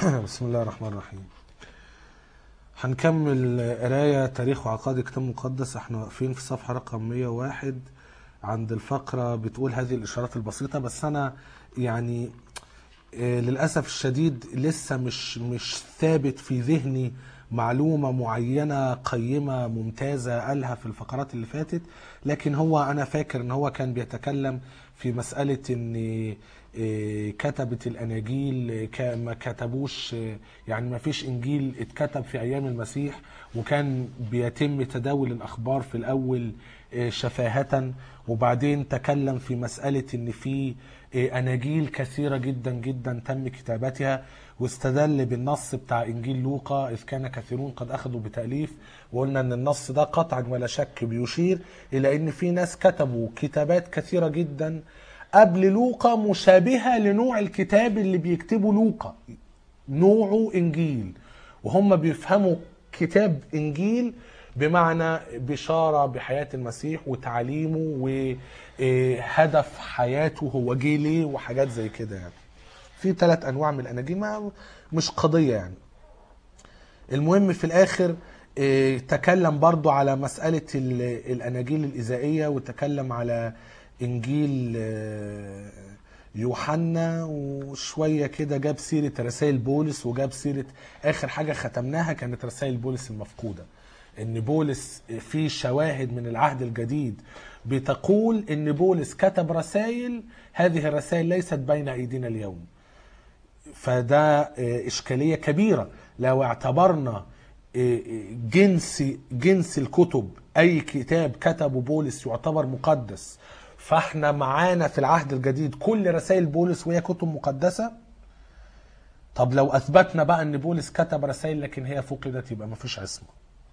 بسم الله الرحمن الرحيم هنكمل قراية تاريخ وعقائد الكتاب المقدس احنا واقفين في صفحة رقم 101 عند الفقرة بتقول هذه الإشارات البسيطة بس أنا يعني آه، للأسف الشديد لسه مش مش ثابت في ذهني معلومة معينة قيمة ممتازة قالها في الفقرات اللي فاتت لكن هو أنا فاكر إن هو كان بيتكلم في مسألة إن آه، كتبة الأناجيل آه، ك- ما كتبوش آه، يعني ما فيش إنجيل اتكتب في أيام المسيح وكان بيتم تداول الأخبار في الأول آه، شفاهة وبعدين تكلم في مسألة إن في آه، أناجيل كثيرة جدا جدا تم كتابتها واستدل بالنص بتاع إنجيل لوقا إذ كان كثيرون قد أخذوا بتأليف وقلنا إن النص ده قطعا ولا شك بيشير إلى إن في ناس كتبوا كتابات كثيرة جدا قبل لوقا مشابهة لنوع الكتاب اللي بيكتبه لوقا نوعه إنجيل وهم بيفهموا كتاب إنجيل بمعنى بشارة بحياة المسيح وتعليمه وهدف حياته هو جه ليه وحاجات زي كده يعني في ثلاث أنواع من الأناجيل ما مش قضية يعني المهم في الآخر آه، تكلم برضو على مسألة ال- الأناجيل الإزائية وتكلم على إنجيل آه، يوحنا وشوية كده جاب سيرة رسائل بولس وجاب سيرة آخر حاجة ختمناها كانت رسائل بولس المفقودة إن بولس في شواهد من العهد الجديد بتقول إن بولس كتب رسائل هذه الرسائل ليست بين أيدينا اليوم فده آه، إشكالية كبيرة لو اعتبرنا آه، جنس جنس الكتب أي كتاب كتبه بولس يعتبر مقدس فاحنا معانا في العهد الجديد كل رسائل بولس وهي كتب مقدسة طب لو أثبتنا بقى أن بولس كتب رسائل لكن هي فقدت يبقى مفيش عصمة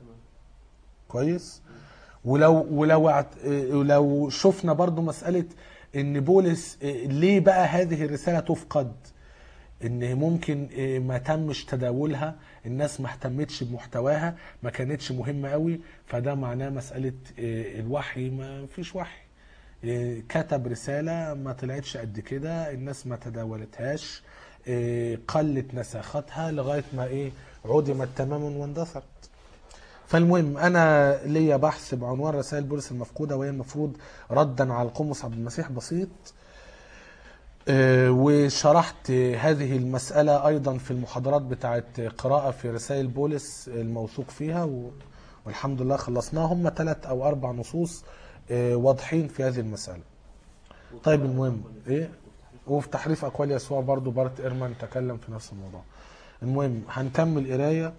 كويس ولو ولو اعت- ولو شفنا برضو مسألة ان بولس آه، ليه بقى هذه الرسالة تفقد ان ممكن آه، ما تمش تداولها الناس ما اهتمتش بمحتواها ما كانتش مهمة قوي فده معناه مسألة آه، الوحي ما فيش وحي آه، كتب رسالة ما طلعتش قد كده الناس ما تداولتهاش آه، قلت نساختها لغاية ما ايه عدمت تماما واندثرت فالمهم انا ليا بحث بعنوان رسائل بولس المفقوده وهي المفروض ردا على القمص عبد المسيح بسيط آه، وشرحت هذه المسألة أيضا في المحاضرات بتاعت قراءة في رسائل بولس الموثوق فيها و- والحمد لله خلصناها هم ثلاث أو أربع نصوص آه، واضحين في هذه المسألة طيب المهم إيه وفي تحريف أقوال يسوع برضو بارت إيرمان تكلم في نفس الموضوع المهم هنكمل قراية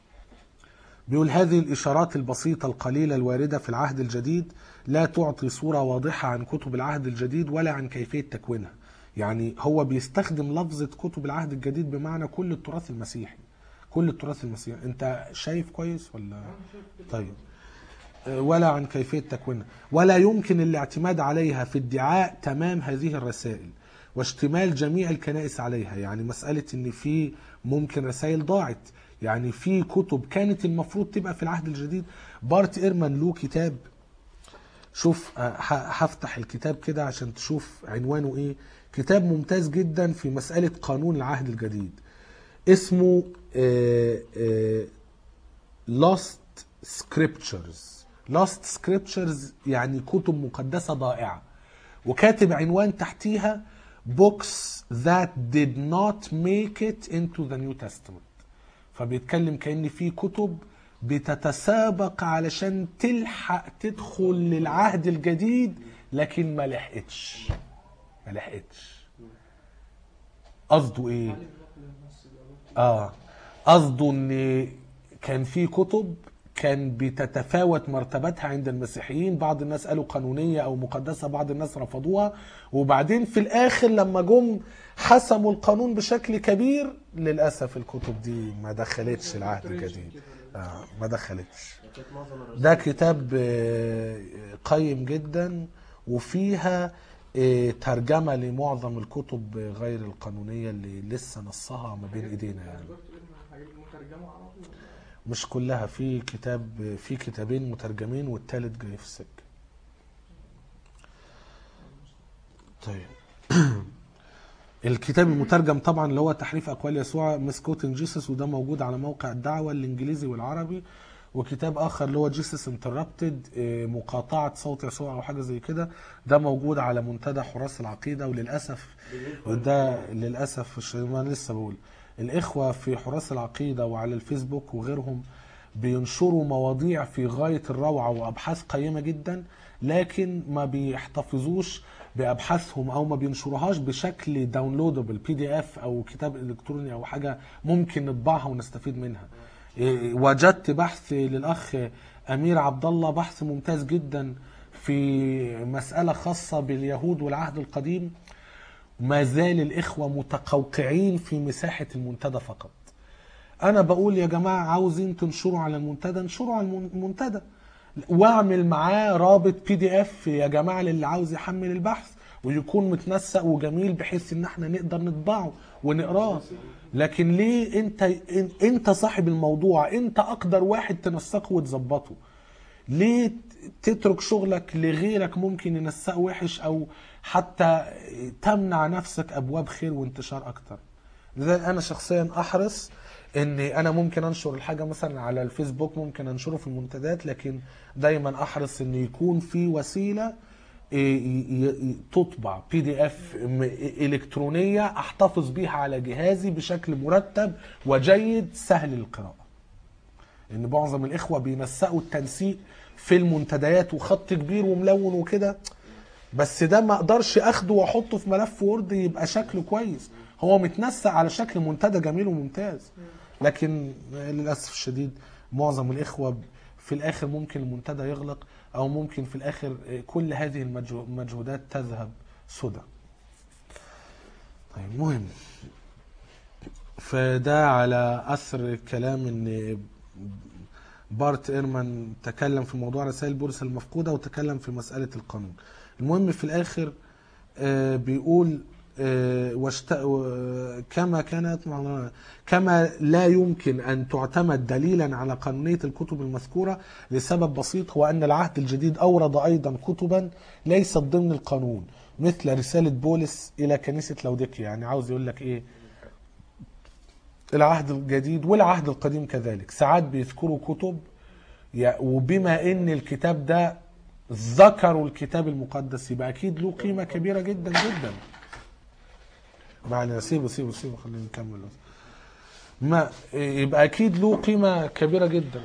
بيقول هذه الإشارات البسيطة القليلة الواردة في العهد الجديد لا تعطي صورة واضحة عن كتب العهد الجديد ولا عن كيفية تكوينها يعني هو بيستخدم لفظة كتب العهد الجديد بمعنى كل التراث المسيحي كل التراث المسيحي انت شايف كويس ولا طيب آه، ولا عن كيفية تكوينها ولا يمكن الاعتماد عليها في ادعاء تمام هذه الرسائل واشتمال جميع الكنائس عليها يعني مسألة ان في ممكن رسائل ضاعت يعني في كتب كانت المفروض تبقى في العهد الجديد بارت ايرمان له كتاب شوف آه، ه- هفتح الكتاب كده عشان تشوف عنوانه ايه كتاب ممتاز جدا في مسألة قانون العهد الجديد اسمه آه، آه، Lost Scriptures Lost Scriptures يعني كتب مقدسة ضائعة وكاتب عنوان تحتيها books that did not make it into the New Testament فبيتكلم كأن في كتب بتتسابق علشان تلحق تدخل للعهد الجديد لكن ما لحقتش ما لحقتش قصده ايه اه قصده ان كان في كتب كان بتتفاوت مرتبتها عند المسيحيين بعض الناس قالوا قانونية او مقدسة بعض الناس رفضوها وبعدين في الاخر لما جم حسموا القانون بشكل كبير للأسف الكتب دي ما دخلتش العهد الجديد آه ما دخلتش كانت معظم الرسائل ده كتاب آه، قيم جدا وفيها آه، ترجمة لمعظم الكتب غير القانونية اللي لسه نصها ما بين ايدينا يعني مترجمة على طول مش كلها في كتاب في كتابين مترجمين والتالت جاي في السكة طيب الكتاب المترجم طبعا اللي هو تحريف اقوال يسوع مسكوتن جيسس وده موجود على موقع الدعوه الانجليزي والعربي وكتاب اخر اللي هو جيسس انتربتد مقاطعه صوت يسوع او حاجه زي كده ده موجود على منتدى حراس العقيده وللاسف وده للاسف الشديد ما أنا لسه بقول الاخوه في حراس العقيده وعلى الفيسبوك وغيرهم بينشروا مواضيع في غايه الروعه وابحاث قيمه جدا لكن ما بيحتفظوش بابحاثهم او ما بينشروهاش بشكل داونلودبل بي دي اف او كتاب الكتروني او حاجه ممكن نطبعها ونستفيد منها إيه، وجدت بحث للاخ امير عبد الله بحث ممتاز جدا في مساله خاصه باليهود والعهد القديم ما زال الاخوه متقوقعين في مساحه المنتدى فقط انا بقول يا جماعه عاوزين تنشروا على المنتدى انشروا على المنتدى واعمل معاه رابط بي دي اف يا جماعه للي عاوز يحمل البحث ويكون متنسق وجميل بحيث ان احنا نقدر نطبعه ونقراه لكن ليه انت إن- انت صاحب الموضوع انت اقدر واحد تنسقه وتظبطه ليه تترك شغلك لغيرك ممكن ينسقه وحش او حتى تمنع نفسك ابواب خير وانتشار اكتر لذلك انا شخصيا احرص ان انا ممكن انشر الحاجه مثلا على الفيسبوك ممكن انشره في المنتديات لكن دايما احرص ان يكون في وسيله ي- ي- ي- تطبع بي دي اف الكترونيه احتفظ بيها على جهازي بشكل مرتب وجيد سهل القراءه ان معظم الاخوه بينسقوا التنسيق في المنتديات وخط كبير وملون وكده بس ده ما اقدرش اخده واحطه في ملف وورد يبقى شكله كويس هو متنسق على شكل منتدى جميل وممتاز لكن للاسف الشديد معظم الاخوه في الاخر ممكن المنتدى يغلق او ممكن في الاخر كل هذه المجهو- المجهودات تذهب سدى طيب مهم فده على اثر كلام ان بارت ايرمان تكلم في موضوع رسائل بولس المفقوده وتكلم في مساله القانون المهم في الاخر آه، بيقول آه، واشت... و- كما كانت مع- كما لا يمكن ان تعتمد دليلا على قانونيه الكتب المذكوره لسبب بسيط هو ان العهد الجديد اورد ايضا كتبا ليست ضمن القانون مثل رساله بولس الى كنيسه لوديكيا يعني عاوز يقول لك ايه العهد الجديد والعهد القديم كذلك ساعات بيذكروا كتب يا- وبما ان الكتاب ده ذكروا الكتاب المقدس يبقى اكيد له قيمه كبيره جدا جدا معلش سيبه سيبه سيبه خلينا نكمل بس. ما يبقى اكيد له قيمه كبيره جدا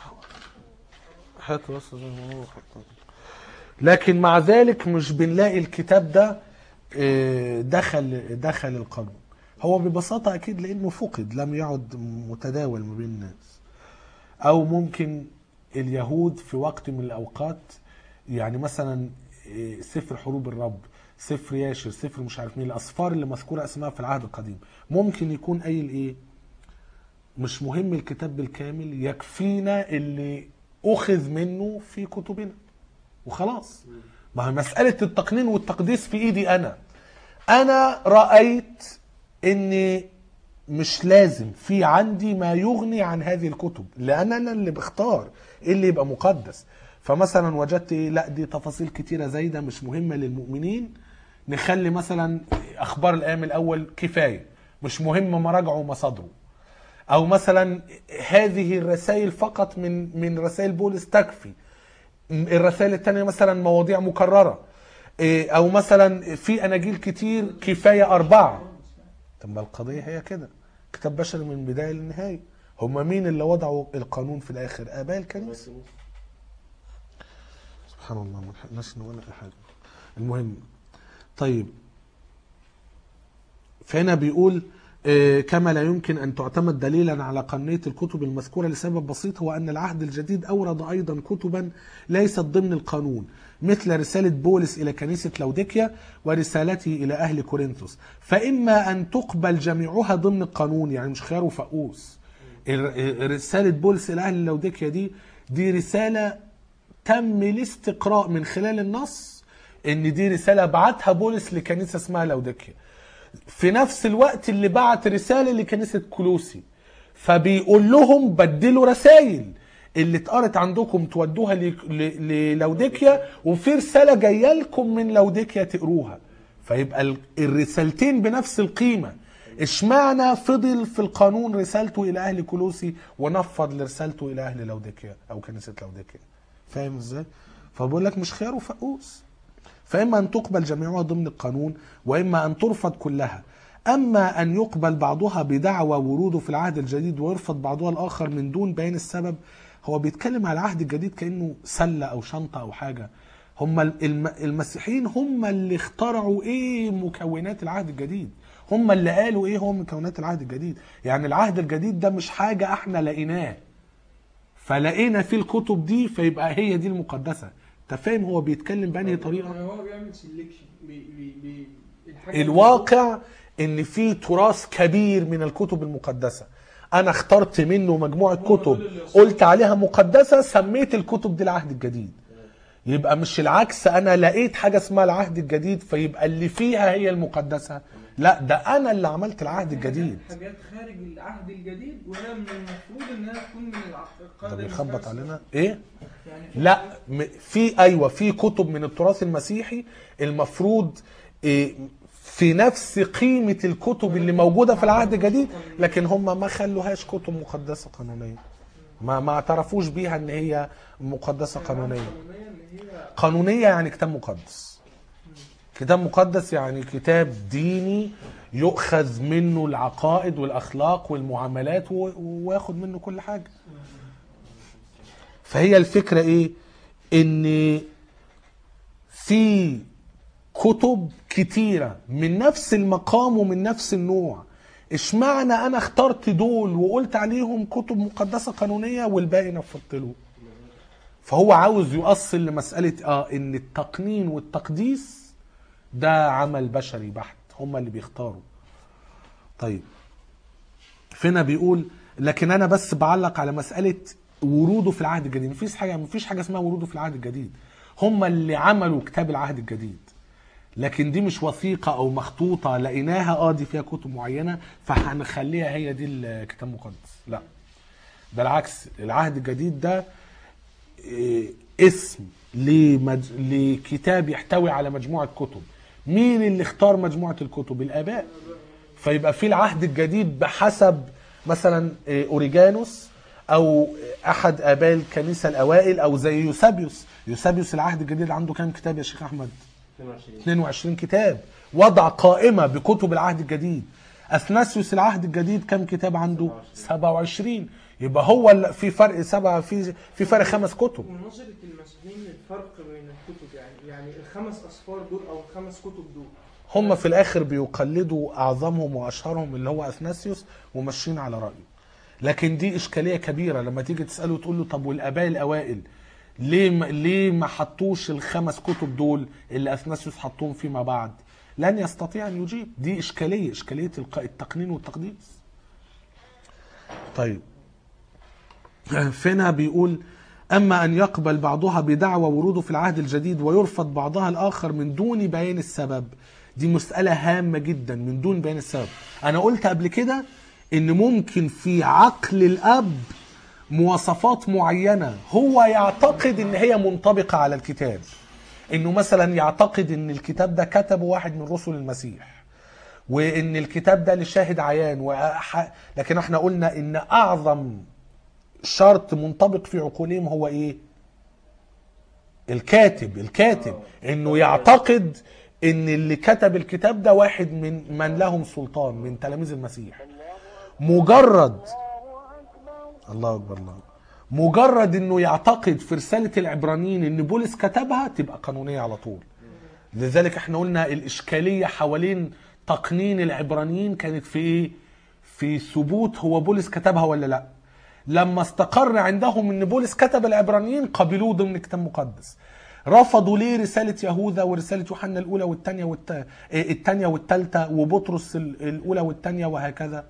هات بس زي ما هو حطها. لكن مع ذلك مش بنلاقي الكتاب ده آه، دخل دخل القانون هو ببساطة أكيد لأنه فقد لم يعد متداول ما بين الناس أو ممكن اليهود في وقت من الأوقات يعني مثلا آه، سفر حروب الرب سفر ياشر سفر مش عارف مين الأسفار اللي مذكورة اسمها في العهد القديم ممكن يكون قايل إيه مش مهم الكتاب بالكامل يكفينا اللي أخذ منه في كتبنا وخلاص ما هي مسألة التقنين والتقديس في إيدي أنا أنا رأيت إن مش لازم في عندي ما يغني عن هذه الكتب لأن أنا اللي بختار إيه اللي يبقى مقدس فمثلا وجدت إيه لا دي تفاصيل كتيرة زايدة مش مهمة للمؤمنين نخلي مثلا أخبار الأيام الأول كفاية مش مهم مراجعه ومصادره او مثلا هذه الرسائل فقط من من رسائل بولس تكفي الرسائل الثانيه مثلا مواضيع مكرره إيه، او مثلا في اناجيل كتير كفايه اربعه طب ما القضيه هي كده كتاب بشري من البدايه للنهايه هم مين اللي وضعوا القانون في الاخر اباء الكنيسه سبحان الله ما لحقناش نقول اي حاجه المهم طيب فهنا بيقول آه، كما لا يمكن أن تعتمد دليلا على قانونية الكتب المذكورة لسبب بسيط هو أن العهد الجديد أورد أيضا كتبا ليست ضمن القانون مثل رسالة بولس إلى كنيسة لوديكيا ورسالته إلى أهل كورنثوس فإما أن تقبل جميعها ضمن القانون يعني مش خيار وفقوس ال- رسالة بولس إلى أهل لوديكيا دي دي رسالة تم الاستقراء من خلال النص ان دي رساله بعتها بولس لكنيسه اسمها لوديكيا في نفس الوقت اللي بعت رساله لكنيسه كولوسي فبيقول لهم بدلوا رسائل اللي اتقرت عندكم تودوها ل- ل- للوديكيا وفي رساله جايه لكم من لوديكيا تقروها فيبقى ال- الرسالتين بنفس القيمة اشمعنى فضل في القانون رسالته الى اهل كولوسي ونفض لرسالته الى اهل لوديكيا او كنيسه لوديكيا فاهم ازاي فبقول لك مش خيار وفقوس فاما ان تقبل جميعها ضمن القانون واما ان ترفض كلها اما ان يقبل بعضها بدعوى وروده في العهد الجديد ويرفض بعضها الاخر من دون بيان السبب هو بيتكلم على العهد الجديد كانه سله او شنطه او حاجه هم الم- المسيحيين هم اللي اخترعوا ايه مكونات العهد الجديد هم اللي قالوا ايه هو مكونات العهد الجديد يعني العهد الجديد ده مش حاجه احنا لقيناه فلقينا في الكتب دي فيبقى هي دي المقدسه انت فاهم هو بيتكلم بانهي طريقه يعني هو بيعمل سيلكشن بي بي بي الحاجة الواقع ان في تراث كبير من الكتب المقدسه انا اخترت منه مجموعه كتب قلت عليها مقدسه سميت الكتب دي العهد الجديد يبقى مش العكس انا لقيت حاجه اسمها العهد الجديد فيبقى اللي فيها هي المقدسه لا ده انا اللي عملت العهد الجديد حاجات خارج العهد الجديد وهي من المفروض انها تكون من العقائد ده بيخبط المقدسة. علينا ايه يعني في لا م- في ايوه في كتب من التراث المسيحي المفروض إيه، في نفس قيمه الكتب اللي موجوده في العهد الجديد لكن هم ما خلوهاش كتب مقدسه قانونيه ما ما اعترفوش بيها ان هي مقدسه قانونيه قانونية ان هي قانونيه يعني كتاب مقدس كتاب مقدس يعني كتاب ديني يؤخذ منه العقائد والاخلاق والمعاملات و- وياخد منه كل حاجه فهي الفكره ايه ان في كتب كتيره من نفس المقام ومن نفس النوع اشمعنى انا اخترت دول وقلت عليهم كتب مقدسه قانونيه والباقي نفضت له فهو عاوز يؤصل لمساله اه ان التقنين والتقديس ده عمل بشري بحت هم اللي بيختاروا طيب فينا بيقول لكن انا بس بعلق على مساله وروده في العهد الجديد مفيش حاجه مفيش حاجه اسمها وروده في العهد الجديد هم اللي عملوا كتاب العهد الجديد لكن دي مش وثيقه او مخطوطه لقيناها اه دي فيها كتب معينه فهنخليها هي دي الكتاب المقدس لا بالعكس العهد الجديد ده إيه، اسم لمج... لكتاب يحتوي على مجموعة كتب مين اللي اختار مجموعة الكتب الآباء فيبقى في العهد الجديد بحسب مثلا إيه، أوريجانوس أو أحد آباء الكنيسة الأوائل أو زي يوسابيوس يوسابيوس العهد الجديد عنده كام كتاب يا شيخ أحمد 22 كتاب وضع قائمة بكتب العهد الجديد أثناسيوس العهد الجديد كم كتاب عنده 27 يبقى هو ال- في فرق سبعة في في فرق خمس كتب ونظرة المسيحيين للفرق بين الكتب يعني يعني الخمس أصفار دول أو الخمس كتب دول هم في الاخر بيقلدوا اعظمهم واشهرهم اللي هو اثناسيوس وماشيين على رايه لكن دي اشكاليه كبيره لما تيجي تساله تقول له طب والاباء الاوائل ليه ما ليه ما حطوش الخمس كتب دول اللي اثناسيوس حطهم فيما بعد لن يستطيع ان يجيب دي اشكاليه اشكاليه الق- التقنين والتقديس طيب فينا بيقول أما أن يقبل بعضها بدعوى وروده في العهد الجديد ويرفض بعضها الآخر من دون بيان السبب دي مسألة هامة جدا من دون بيان السبب أنا قلت قبل كده إن ممكن في عقل الأب مواصفات معينة هو يعتقد إن هي منطبقة على الكتاب إنه مثلا يعتقد إن الكتاب ده كتبه واحد من رسل المسيح وإن الكتاب ده لشاهد عيان وح... لكن احنا قلنا إن أعظم شرط منطبق في عقولهم هو ايه الكاتب الكاتب انه يعتقد ان اللي كتب الكتاب ده واحد من من لهم سلطان من تلاميذ المسيح مجرد الله اكبر الله مجرد انه يعتقد في رساله العبرانيين ان بولس كتبها تبقى قانونيه على طول لذلك احنا قلنا الاشكاليه حوالين تقنين العبرانيين كانت في ايه في ثبوت هو بولس كتبها ولا لا لما استقر عندهم ان بولس كتب العبرانيين قبلوه ضمن كتاب مقدس رفضوا ليه رسالة يهوذا ورسالة يوحنا الأولى والثانية والت... الثانية والثالثة وبطرس ال- الأولى والثانية وهكذا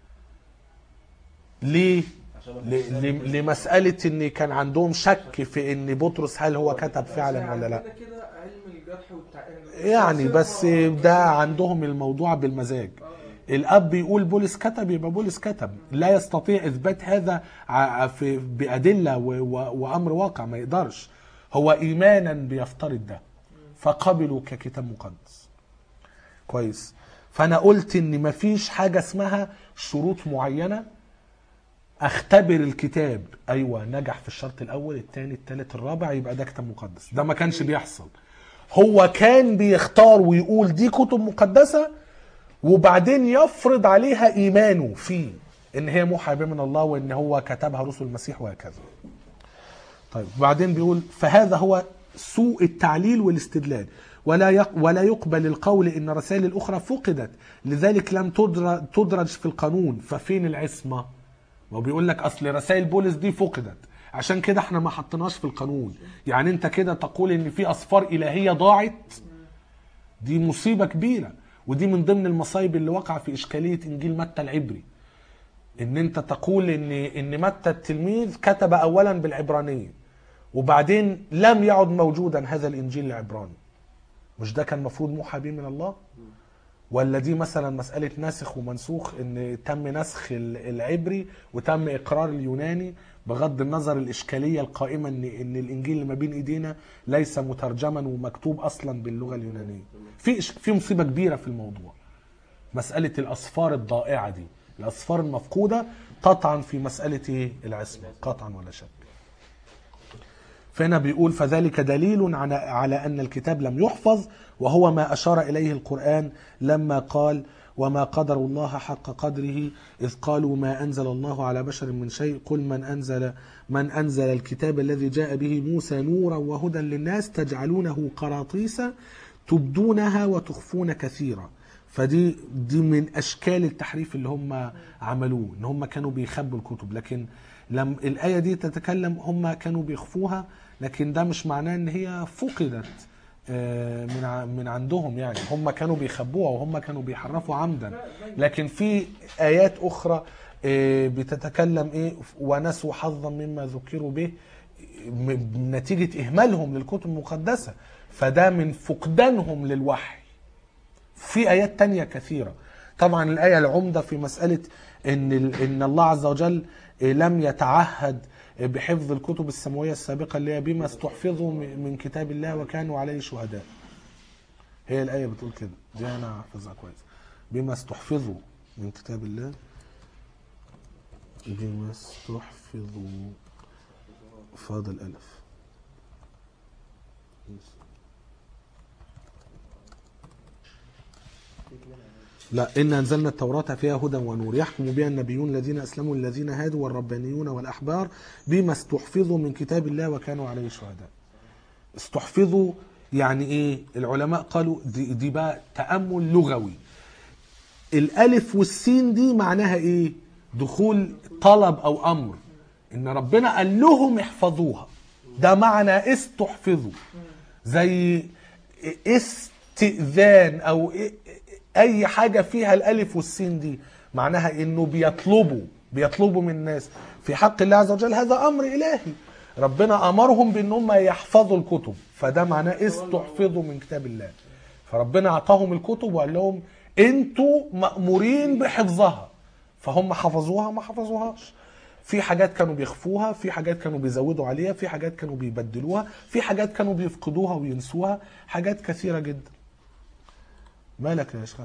ليه؟ ل... ل... لمسألة إن كان عندهم شك في إن بطرس هل هو كتب فعلا ولا لا كده كده علم الجرح والتعديل يعني بس ده عندهم الموضوع بالمزاج الاب بيقول بولس كتب يبقى بولس كتب لا يستطيع اثبات هذا ع- في بادله و- و- وامر واقع ما يقدرش هو ايمانا بيفترض ده فقبلوا ككتاب مقدس كويس فانا قلت ان مفيش حاجه اسمها شروط معينه اختبر الكتاب ايوه نجح في الشرط الاول الثاني الثالث الرابع يبقى ده كتاب مقدس ده ما كانش بيحصل هو كان بيختار ويقول دي كتب مقدسه وبعدين يفرض عليها ايمانه فيه ان هي موحى به من الله وان هو كتبها رسل المسيح وهكذا طيب وبعدين بيقول فهذا هو سوء التعليل والاستدلال ولا يق ولا يقبل القول ان الرسائل الاخرى فقدت لذلك لم تدر- تدرج في القانون ففين العصمه ما هو بيقول لك اصل رسائل بولس دي فقدت عشان كده احنا ما حطيناش في القانون يعني انت كده تقول ان في اسفار الهيه ضاعت دي مصيبه كبيره ودي من ضمن المصايب اللي وقع في اشكاليه انجيل متى العبري ان انت تقول ان ان متى التلميذ كتب اولا بالعبرانيه وبعدين لم يعد موجودا هذا الانجيل العبراني مش ده كان المفروض موحى به من الله ولا دي مثلا مسألة ناسخ ومنسوخ ان تم نسخ ال- العبري وتم اقرار اليوناني بغض النظر الاشكالية القائمة ان ان الانجيل اللي ما بين ايدينا ليس مترجما ومكتوب اصلا باللغة اليونانية في إش- في مصيبة كبيرة في الموضوع مسألة الأصفار الضائعة دي الأصفار المفقودة تطعن في مسألة إيه؟ العصمة قطعا ولا شك فهنا بيقول فذلك دليل على على أن الكتاب لم يحفظ وهو ما أشار إليه القرآن لما قال وما قدر الله حق قدره إذ قالوا ما أنزل الله على بشر من شيء قل من أنزل من أنزل الكتاب الذي جاء به موسى نورا وهدى للناس تجعلونه قراطيس تبدونها وتخفون كثيرا فدي دي من اشكال التحريف اللي هم عملوه ان هم كانوا بيخبوا الكتب لكن لم الايه دي تتكلم هم كانوا بيخفوها لكن ده مش معناه ان هي فقدت آه، من ع- من عندهم يعني هم كانوا بيخبوها وهم كانوا بيحرفوا عمدا لكن في ايات اخرى آه، بتتكلم ايه ونسوا حظا مما ذكروا به م- نتيجه اهمالهم للكتب المقدسه فده من فقدانهم للوحي في ايات تانية كثيره طبعا الايه العمده في مساله ان ال- ان الله عز وجل لم يتعهد بحفظ الكتب السماويه السابقه اللي هي بما استحفظوا م- من كتاب الله وكانوا عليه شهداء هي الايه بتقول كده دي انا حافظها كويس بما استحفظوا من كتاب الله بما استحفظوا فاضل الف لا إن أنزلنا التوراة فيها هدى ونور يحكم بها النبيون الذين أسلموا الذين هادوا والربانيون والأحبار بما استحفظوا من كتاب الله وكانوا عليه شهداء استحفظوا يعني إيه العلماء قالوا دي, دي بقى تأمل لغوي الألف والسين دي معناها إيه دخول طلب أو أمر إن ربنا قال لهم احفظوها ده معنى استحفظوا زي استئذان او اي حاجه فيها الالف والسين دي معناها انه بيطلبوا بيطلبوا من الناس في حق الله عز وجل هذا امر الهي ربنا امرهم بان هم يحفظوا الكتب فده معناه استحفظوا من كتاب الله فربنا اعطاهم الكتب وقال لهم انتوا مامورين بحفظها فهم حفظوها ما حفظوهاش في حاجات كانوا بيخفوها في حاجات كانوا بيزودوا عليها في حاجات كانوا بيبدلوها في حاجات كانوا بيفقدوها وينسوها حاجات كثيرة جدا مالك يا شيخ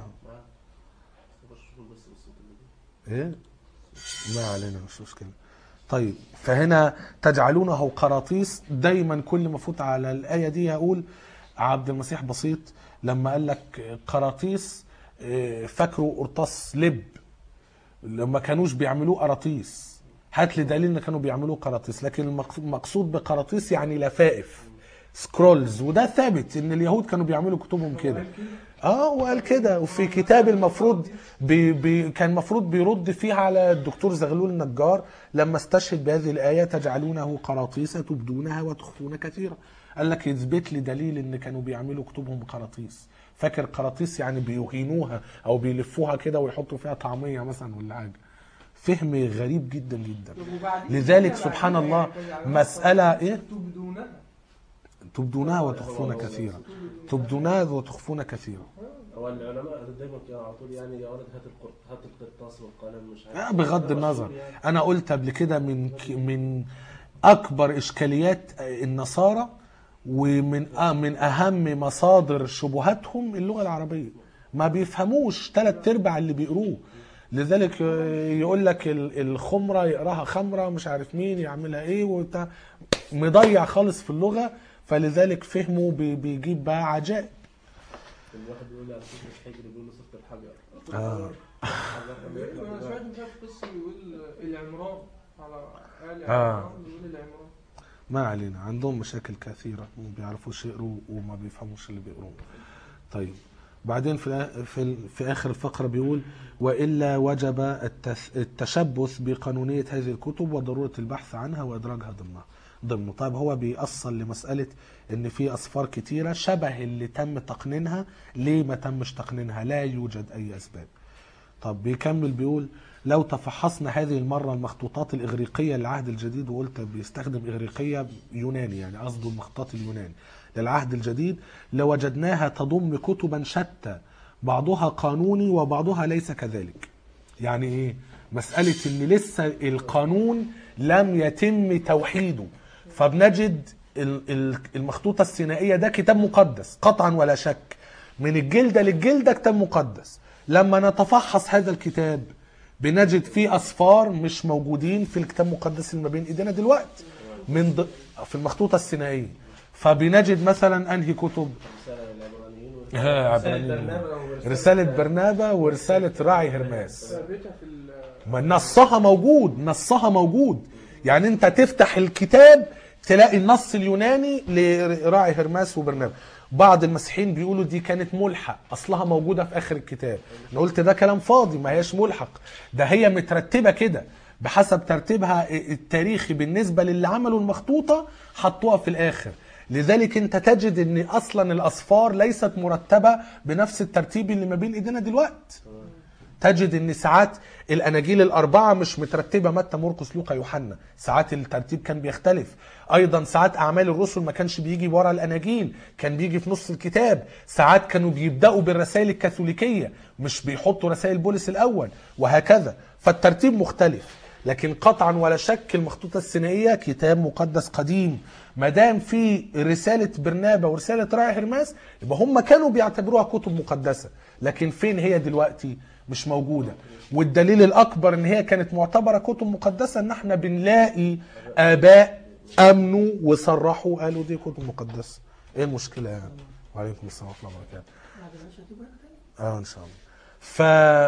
ايه ما علينا مش مشكلة طيب فهنا تجعلونه قراطيس دايما كل ما فوت على الآية دي هقول عبد المسيح بسيط لما قال لك قراطيس إيه، فاكروا قرطاس لب لما كانوش بيعملوه قراطيس هات لي دليل ان كانوا بيعملوه قراطيس لكن المقص- المقصود بقراطيس يعني لفائف سكرولز وده ثابت ان اليهود كانوا بيعملوا كتبهم كده اه وقال كده وفي كتاب المفروض بي بي كان المفروض بيرد فيه على الدكتور زغلول النجار لما استشهد بهذه الايه تجعلونه قراطيس تبدونها وتخفون كثيرا قال لك يثبت لي دليل ان كانوا بيعملوا كتبهم قراطيس فاكر قراطيس يعني بيهينوها او بيلفوها كده ويحطوا فيها طعميه مثلا ولا حاجه فهم غريب جدا جدا وبعدين لذلك كده سبحان بعدين الله يعني مسألة إيه؟ تبدونها تبدونها وتخفون كثيرا تبدونها وتخفون كثيرا هو العلماء دايما كانوا على طول يعني يا ولد هات القرط هات القرطاس والقلم مش آه، عارف بغض ده النظر مشهور يعني. انا قلت قبل كده من ك- من اكبر اشكاليات النصارى ومن آه من اهم مصادر شبهاتهم اللغه العربيه ما بيفهموش ثلاث ارباع اللي بيقروه لذلك يقول لك ال- الخمره يقراها خمره مش عارف مين يعملها ايه وبتاع مضيع خالص في اللغه فلذلك فهمه بي- بيجيب بقى عجائب الواحد بيقول على سورة الحجر بيقول له سورة الحجر آه. حجر لما انا يطلع سمعت مش عارف قصه بيقول العمران على آل آه. عمران بيقول العمران ما علينا عندهم مشاكل كثيرة ما بيعرفوش يقروا وما بيفهموش اللي بيقروه طيب بعدين في الآ- في, ال- في آخر الفقرة بيقول وإلا وجب التث- التشبث بقانونية هذه الكتب وضرورة البحث عنها وإدراجها ضمنها ضمنه طيب هو بيأصل لمسألة إن في أصفار كتيرة شبه اللي تم تقنينها ليه ما تمش تقنينها لا يوجد أي أسباب طب بيكمل بيقول لو تفحصنا هذه المرة المخطوطات الإغريقية للعهد الجديد وقلت بيستخدم إغريقية يوناني يعني قصده المخطوطات اليوناني للعهد الجديد لوجدناها تضم كتبا شتى بعضها قانوني وبعضها ليس كذلك يعني ايه مسألة ان لسه القانون لم يتم توحيده فبنجد ال- ال- المخطوطة السينائية ده كتاب مقدس قطعا ولا شك من الجلدة للجلدة كتاب مقدس لما نتفحص هذا الكتاب بنجد فيه أصفار مش موجودين في الكتاب المقدس اللي ما بين إيدينا دلوقتي من ض... في المخطوطة السينائية فبنجد مثلا أنهي كتب رسالة للعبرانيين ها، ورسالة عبرانيين. برنابا ورسالة رسالة برنابا ورسالة راعي هرماس ثابته في ال- ما نصها موجود نصها موجود يعني انت تفتح الكتاب تلاقي النص اليوناني لراعي هرماس وبرنابا بعض المسيحيين بيقولوا دي كانت ملحق اصلها موجوده في اخر الكتاب انا قلت ده كلام فاضي ما هياش ملحق ده هي مترتبه كده بحسب ترتيبها التاريخي بالنسبه للي عملوا المخطوطه حطوها في الاخر لذلك انت تجد ان اصلا الاصفار ليست مرتبه بنفس الترتيب اللي ما بين ايدينا دلوقتي تجد ان ساعات الاناجيل الاربعه مش مترتبه متى مرقس لوقا يوحنا ساعات الترتيب كان بيختلف ايضا ساعات اعمال الرسل ما كانش بيجي ورا الاناجيل كان بيجي في نص الكتاب ساعات كانوا بيبداوا بالرسائل الكاثوليكيه مش بيحطوا رسائل بولس الاول وهكذا فالترتيب مختلف لكن قطعا ولا شك المخطوطه السينائيه كتاب مقدس قديم ما دام في رساله برنابا ورساله راعي هرماس يبقى هم كانوا بيعتبروها كتب مقدسه لكن فين هي دلوقتي مش موجوده والدليل الاكبر ان هي كانت معتبره كتب مقدسه ان احنا بنلاقي اباء امنوا وصرحوا قالوا دي كتب مقدسه ايه المشكله يعني وعليكم السلام ورحمه الله وبركاته اه ان شاء الله ف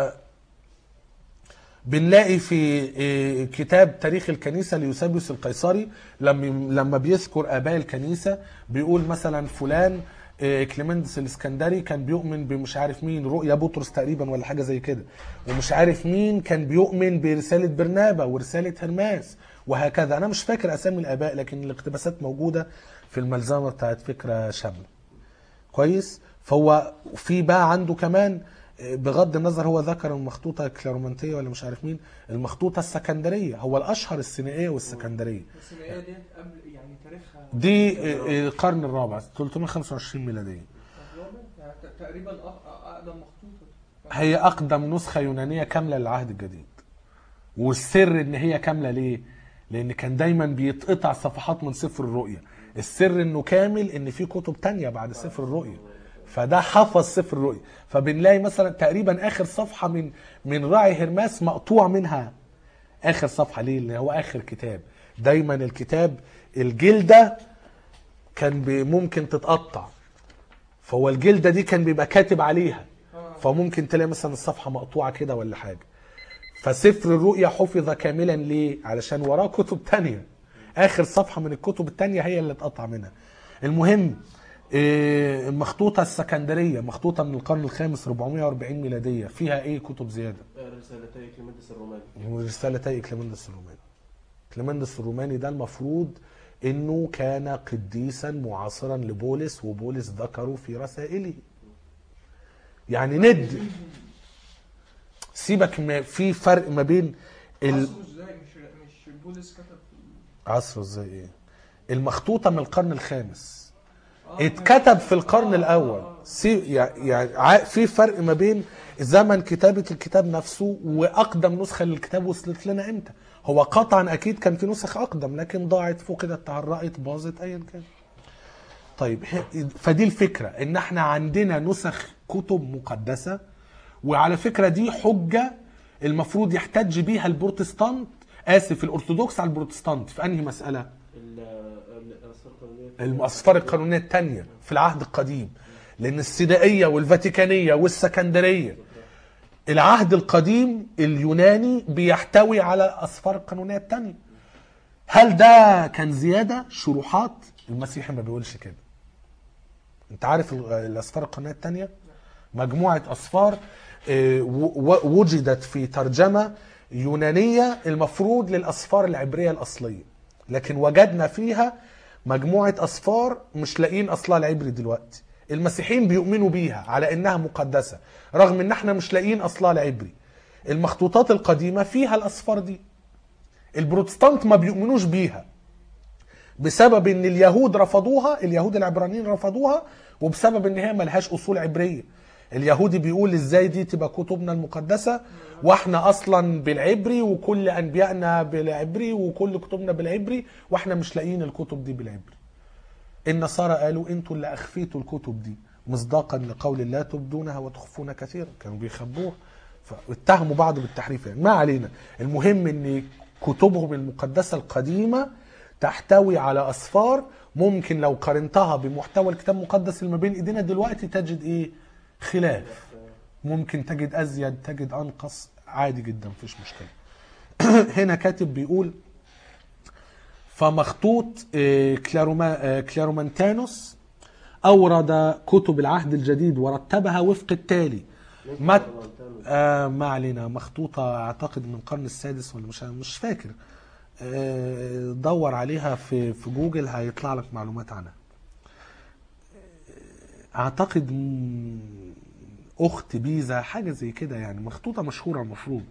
بنلاقي في إيه، كتاب تاريخ الكنيسه ليوسابيوس القيصري لما لما بيذكر اباء الكنيسه بيقول مثلا فلان إيه، كليمندس الاسكندري كان بيؤمن بمش عارف مين رؤيا بطرس تقريبا ولا حاجه زي كده ومش عارف مين كان بيؤمن برساله برنابا ورساله هرماس وهكذا انا مش فاكر اسامي الاباء لكن الاقتباسات موجوده في الملزمه بتاعت فكره شامله كويس فهو في بقى عنده كمان بغض النظر هو ذكر المخطوطه الكلارومانتيه ولا مش عارف مين المخطوطه السكندريه هو الاشهر السينائيه والسكندريه بس هي ديت قبل يعني تاريخها دي القرن الرابع 325 ميلاديه الرابع يعني ت- تقريبا أق- اقدم مخطوطه هي اقدم نسخه يونانيه كامله للعهد الجديد والسر ان هي كامله ليه لان كان دايما بيتقطع صفحات من سفر الرؤيا السر انه كامل ان في كتب تانية بعد سفر الرؤيا فده حفظ سفر الرؤيا فبنلاقي مثلا تقريبا اخر صفحه من من راعي هرماس مقطوع منها اخر صفحه ليه اللي هو اخر كتاب دايما الكتاب الجلده كان بي- ممكن تتقطع فهو الجلده دي كان بيبقى كاتب عليها فممكن تلاقي مثلا الصفحه مقطوعه كده ولا حاجه فسفر الرؤيا حفظ كاملا ليه علشان وراه كتب تانية اخر صفحه من الكتب التانية هي اللي اتقطع منها المهم إيه، المخطوطه السكندريه مخطوطه من القرن الخامس 440 ميلاديه فيها ايه كتب زياده رسالتي كليمندس الروماني ورسالتي كليمندس الروماني كليمندس الروماني ده المفروض انه كان قديسا معاصرا لبولس وبولس ذكره في رسائله يعني ند سيبك ما في فرق ما بين ال... عصره ازاي مش مش بولس كتب في عصره ازاي ايه المخطوطه من القرن الخامس آه، اتكتب في القرن الاول سي يعني ع- في فرق ما بين زمن كتابه الكتاب نفسه واقدم نسخه للكتاب وصلت لنا امتى هو قطعا اكيد كان في نسخ اقدم لكن ضاعت فقدت تعرقت باظت ايا كان طيب ه- فدي الفكره ان احنا عندنا نسخ كتب مقدسة وعلى فكرة دي حجة المفروض يحتج بيها البروتستانت آسف الأرثوذكس على البروتستانت في أنهي مسألة؟ ال- الاسفار القانونيه الأسفار القانونية التانية في العهد القديم لأن السيدائية والفاتيكانية والسكندرية العهد القديم اليوناني بيحتوي على الأسفار القانونية التانية هل ده كان زيادة شروحات المسيحي ما بيقولش كده انت عارف ال- الأسفار القانونية التانية مجموعة أسفار آه، و- و- وجدت في ترجمة يونانية المفروض للأسفار العبرية الأصلية لكن وجدنا فيها مجموعة أسفار مش لاقيين أصلها العبري دلوقتي المسيحيين بيؤمنوا بيها على إنها مقدسة رغم إن احنا مش لاقيين أصلها العبري المخطوطات القديمة فيها الأسفار دي البروتستانت ما بيؤمنوش بيها بسبب ان اليهود رفضوها اليهود العبرانيين رفضوها وبسبب ان هي ملهاش اصول عبريه اليهودي بيقول ازاي دي تبقى كتبنا المقدسه واحنا اصلا بالعبري وكل انبيائنا بالعبري وكل كتبنا بالعبري واحنا مش لاقيين الكتب دي بالعبري النصارى قالوا انتوا اللي اخفيتوا الكتب دي مصداقا لقول الله تبدونها وتخفون كثيرا كانوا بيخبوها فاتهموا بعض بالتحريف يعني ما علينا المهم ان كتبهم المقدسه القديمه تحتوي على اسفار ممكن لو قارنتها بمحتوى الكتاب المقدس اللي ما بين ايدينا دلوقتي تجد ايه خلاف ممكن تجد ازيد تجد انقص عادي جدا مفيش مشكله هنا كاتب بيقول فمخطوط آه، كلاروما آه، كلارومانتانوس أورد كتب العهد الجديد ورتبها وفق التالي مت آه ما علينا مخطوطة أعتقد من القرن السادس ولا مش مش فاكر آه دور عليها في في جوجل هيطلع لك معلومات عنها أعتقد مم، أخت بيزا حاجة زي كده يعني مخطوطة مشهورة المفروض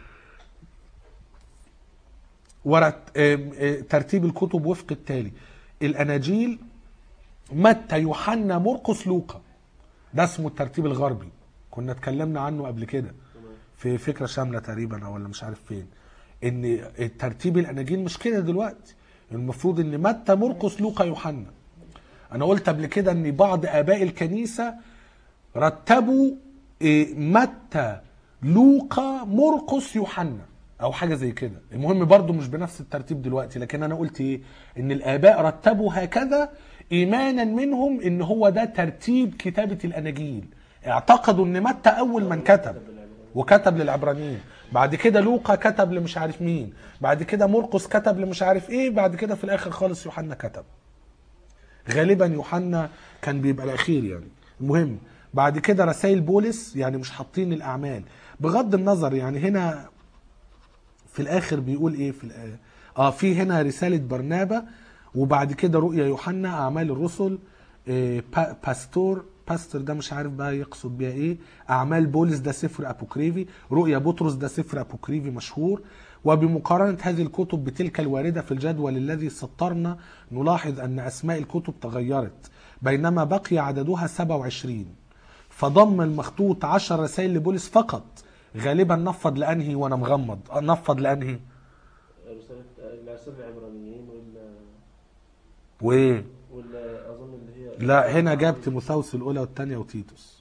ورت... آم، آه، ترتيب الكتب وفق التالي الاناجيل متى يوحنا مرقس لوقا ده اسمه الترتيب الغربي كنا اتكلمنا عنه قبل كده في فكره شامله تقريبا او ولا مش عارف فين ان الترتيب الاناجيل مش كده دلوقتي المفروض ان متى مرقس لوقا يوحنا انا قلت قبل كده ان بعض اباء الكنيسه رتبوا إيه، متى لوقا مرقس يوحنا او حاجه زي كده المهم برضو مش بنفس الترتيب دلوقتي لكن انا قلت ايه ان الاباء رتبوا هكذا ايمانا منهم ان هو ده ترتيب كتابه الاناجيل اعتقدوا ان متى اول من كتب وكتب للعبرانيين بعد كده لوقا كتب لمش عارف مين بعد كده مرقس كتب لمش عارف ايه بعد كده في الاخر خالص يوحنا كتب غالبا يوحنا كان بيبقى الاخير يعني المهم بعد كده رسائل بولس يعني مش حاطين الاعمال بغض النظر يعني هنا في الاخر بيقول ايه في الآ- اه في هنا رساله برنابا وبعد كده رؤيا يوحنا اعمال الرسل إيه با- باستور باستور ده مش عارف بقى يقصد بيها ايه اعمال بولس ده سفر ابوكريفي رؤيا بطرس ده سفر ابوكريفي مشهور وبمقارنة هذه الكتب بتلك الواردة في الجدول الذي سطرنا نلاحظ أن أسماء الكتب تغيرت بينما بقي عددها 27 فضم المخطوط 10 رسائل لبولس فقط غالبا نفض لأنهي وأنا مغمض نفض لأنهي رسالة الرسالة العبرانيين ولا وإيه ولا أظن اللي هي لا هنا جاب تيموثاوس الأولى والثانية وتيتوس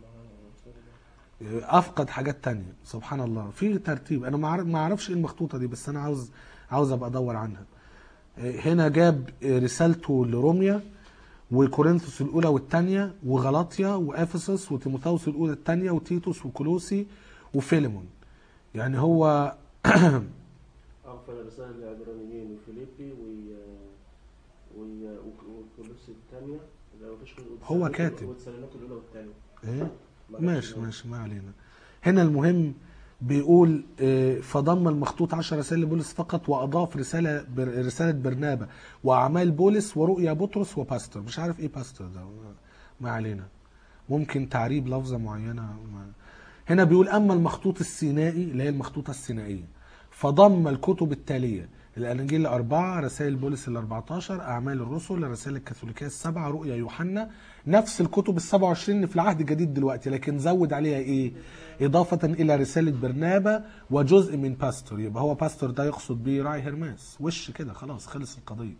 افقد حاجات تانية سبحان الله في ترتيب انا ما أعرف- ما اعرفش ايه المخطوطه دي بس انا عاوز عاوز ابقى ادور عنها هنا جاب رسالته لروميا وكورنثوس الاولى والثانيه وغلاطيا وافسس وتيموثاوس الاولى الثانيه وتيتوس وكولوسي وفيليمون يعني هو أغفل الرسالة العبرانيين وفيليبي و و وكولوسي الثانية لا مفيش هو كاتب. وتسالونيك الأولى والثانية ايه ماشي ماشي ما علينا هنا المهم بيقول آه، فضم المخطوط 10 رسائل لبولس فقط واضاف رساله بر رساله برنابا واعمال بولس ورؤيا بطرس وباستور مش عارف ايه باستور ده ما علينا ممكن تعريب لفظه معينه ما. هنا بيقول اما المخطوط السينائي اللي هي المخطوطه السينائيه فضم الكتب التاليه الاناجيل الاربعه رسائل بولس ال 14 اعمال الرسل الرسائل الكاثوليكيه السبعه رؤيا يوحنا نفس الكتب ال 27 اللي في العهد الجديد دلوقتي لكن زود عليها ايه؟ اضافه الى رساله برنابا وجزء من باستور يبقى هو باستور ده يقصد بيه راعي هرماس وش كده خلاص خلص القضيه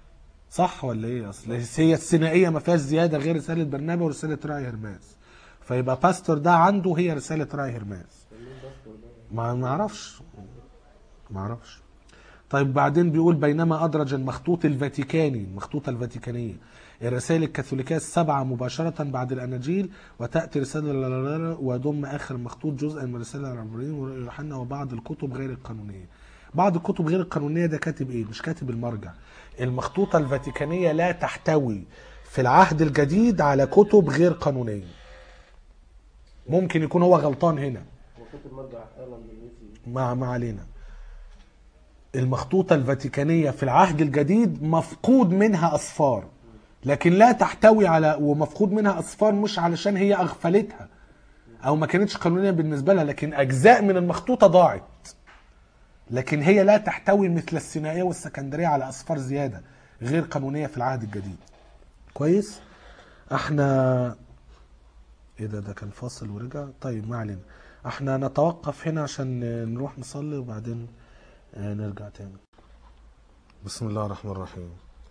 صح ولا ايه اصل هي الثنائيه ما فيهاش زياده غير رساله برنابا ورساله راعي هرماس فيبقى باستور ده عنده هي رساله راي هرماس مين باسبور ده؟ ما ما اعرفش ما اعرفش طيب بعدين بيقول بينما ادرج المخطوط الفاتيكاني المخطوطه الفاتيكانيه الرسائل الكاثوليكيه السبعه مباشره بعد الاناجيل وتاتي رساله لا- ويضم اخر مخطوط جزءا من رساله العبرانيين ويوحنا وبعض الكتب غير القانونيه بعض الكتب غير القانونيه ده كاتب ايه مش كاتب المرجع المخطوطه الفاتيكانيه لا تحتوي في العهد الجديد على كتب غير قانونيه ممكن يكون هو غلطان هنا هو كاتب مرجع ايرلاند انجليزي ما ما علينا المخطوطة الفاتيكانية في العهد الجديد مفقود منها أصفار لكن لا تحتوي على ومفقود منها أصفار مش علشان هي أغفلتها أو ما كانتش قانونية بالنسبة لها لكن أجزاء من المخطوطة ضاعت لكن هي لا تحتوي مثل السينائية والسكندرية على أصفار زيادة غير قانونية في العهد الجديد كويس احنا ايه ده ده كان فاصل ورجع طيب ما علينا احنا نتوقف هنا عشان نروح نصلي وبعدين آه، نرجع تاني بسم الله الرحمن الرحيم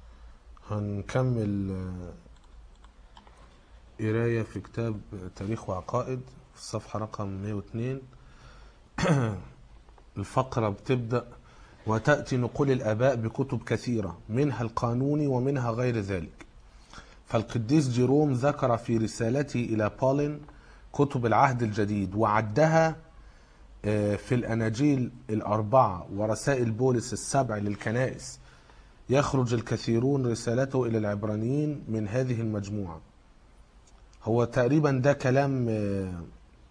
هنكمل آه، قراية في كتاب تاريخ وعقائد في الصفحة رقم 102 الفقرة بتبدأ وتأتي نقول الآباء بكتب كثيرة منها القانوني ومنها غير ذلك فالقديس جيروم ذكر في رسالته إلى بولين كتب العهد الجديد وعدها آه، في الأناجيل الأربعة ورسائل بولس السبع للكنائس يخرج الكثيرون رسالته إلى العبرانيين من هذه المجموعة هو تقريبا ده كلام آه،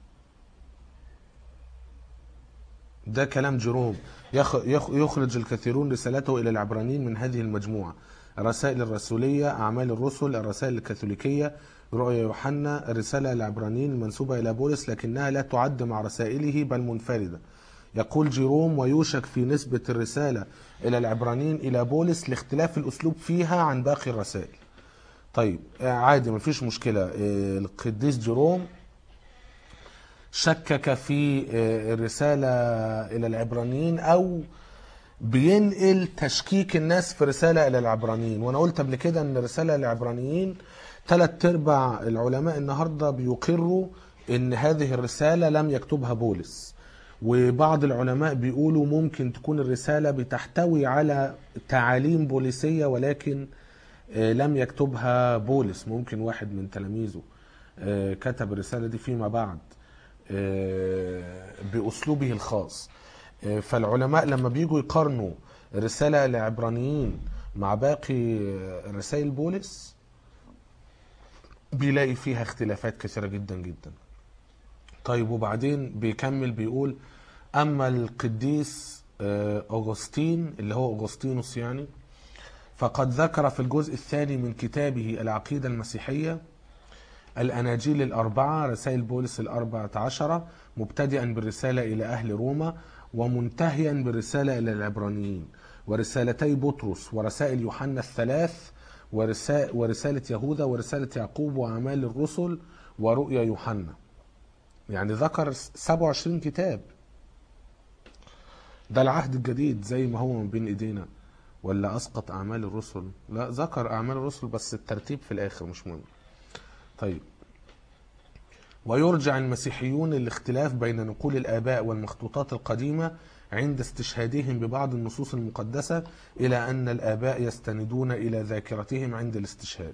ده كلام جيروم يخ- يخ- يخرج الكثيرون رسالته إلى العبرانيين من هذه المجموعة الرسائل الرسولية أعمال الرسل الرسائل الكاثوليكية رؤيا يوحنا الرسالة العبرانيين المنسوبة إلى بولس لكنها لا تعد مع رسائله بل منفردة يقول جيروم ويوشك في نسبة الرسالة إلى العبرانيين إلى بولس لاختلاف الأسلوب فيها عن باقي الرسائل طيب آه، عادي مفيش مشكلة آه، القديس جيروم شكك في آه، الرسالة إلى العبرانيين أو بينقل تشكيك الناس في رسالة إلى العبرانيين وأنا قلت قبل كده أن رسالة للعبرانيين ثلاث أرباع العلماء النهاردة بيقروا أن هذه الرسالة لم يكتبها بولس وبعض العلماء بيقولوا ممكن تكون الرسالة بتحتوي على تعاليم بوليسية ولكن آه، لم يكتبها بولس ممكن واحد من تلاميذه آه، كتب الرسالة دي فيما بعد آه، بأسلوبه الخاص آه، فالعلماء لما بيجوا يقارنوا رسالة العبرانيين مع باقي آه، رسائل بولس بيلاقي فيها اختلافات كثيرة جدا جدا طيب وبعدين بيكمل بيقول أما القديس آه، أغسطين اللي هو أغسطينوس يعني فقد ذكر في الجزء الثاني من كتابه العقيدة المسيحية الأناجيل الأربعة رسائل بولس الأربعة عشرة مبتدئا بالرسالة إلى أهل روما ومنتهيا بالرسالة إلى العبرانيين ورسالتي بطرس ورسائل يوحنا الثلاث ورسا- ورسالة يهوذا ورسالة يعقوب وأعمال الرسل ورؤيا يوحنا يعني ذكر 27 كتاب ده العهد الجديد زي ما هو من بين ايدينا ولا اسقط اعمال الرسل لا ذكر اعمال الرسل بس الترتيب في الاخر مش مهم طيب ويرجع المسيحيون الاختلاف بين نقول الآباء والمخطوطات القديمة عند استشهادهم ببعض النصوص المقدسة إلى أن الآباء يستندون إلى ذاكرتهم عند الاستشهاد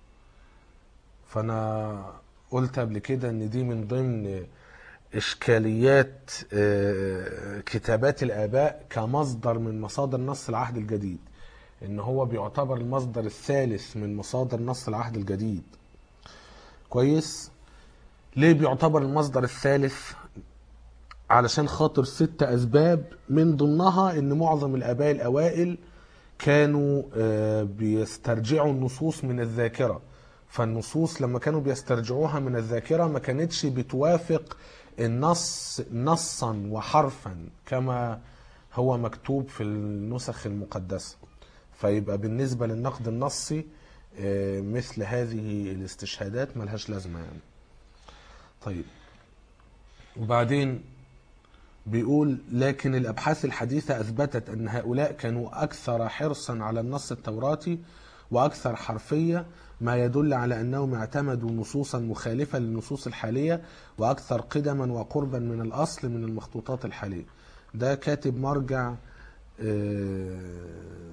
فأنا قلت قبل كده أن دي من ضمن إشكاليات آه، كتابات الآباء كمصدر من مصادر نص العهد الجديد إن هو بيعتبر المصدر الثالث من مصادر نص العهد الجديد كويس ليه بيعتبر المصدر الثالث علشان خاطر ست أسباب من ضمنها إن معظم الآباء الأوائل كانوا آه، بيسترجعوا النصوص من الذاكرة فالنصوص لما كانوا بيسترجعوها من الذاكرة ما كانتش بتوافق النص نصا وحرفا كما هو مكتوب في النسخ المقدسة فيبقى بالنسبة للنقد النصي آه، مثل هذه الاستشهادات ملهاش لازمة يعني طيب وبعدين بيقول لكن الأبحاث الحديثة أثبتت أن هؤلاء كانوا أكثر حرصا على النص التوراتي وأكثر حرفية ما يدل على أنهم اعتمدوا نصوصا مخالفة للنصوص الحالية وأكثر قدما وقربا من الأصل من المخطوطات الحالية ده كاتب مرجع آه،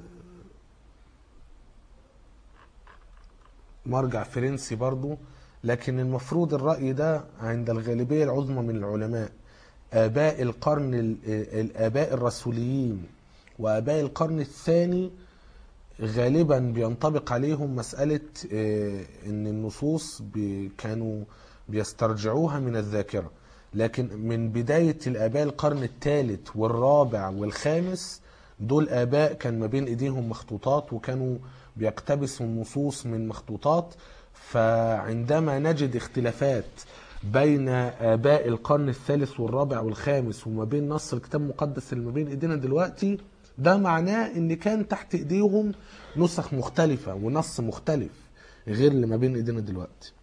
مرجع فرنسي برضو لكن المفروض الرأي ده عند الغالبية العظمى من العلماء آباء القرن ال- الآباء الرسوليين وآباء القرن الثاني غالبا بينطبق عليهم مسألة آه، إن النصوص بي- كانوا بيسترجعوها من الذاكرة لكن من بداية الآباء القرن الثالث والرابع والخامس دول آباء كان ما بين إيديهم مخطوطات وكانوا بيقتبسوا النصوص من مخطوطات فعندما نجد اختلافات بين آباء القرن الثالث والرابع والخامس وما بين نص الكتاب المقدس اللي ما بين إيدينا دلوقتي ده معناه إن كان تحت إيديهم نسخ مختلفة ونص مختلف غير اللي ما بين إيدينا دلوقتي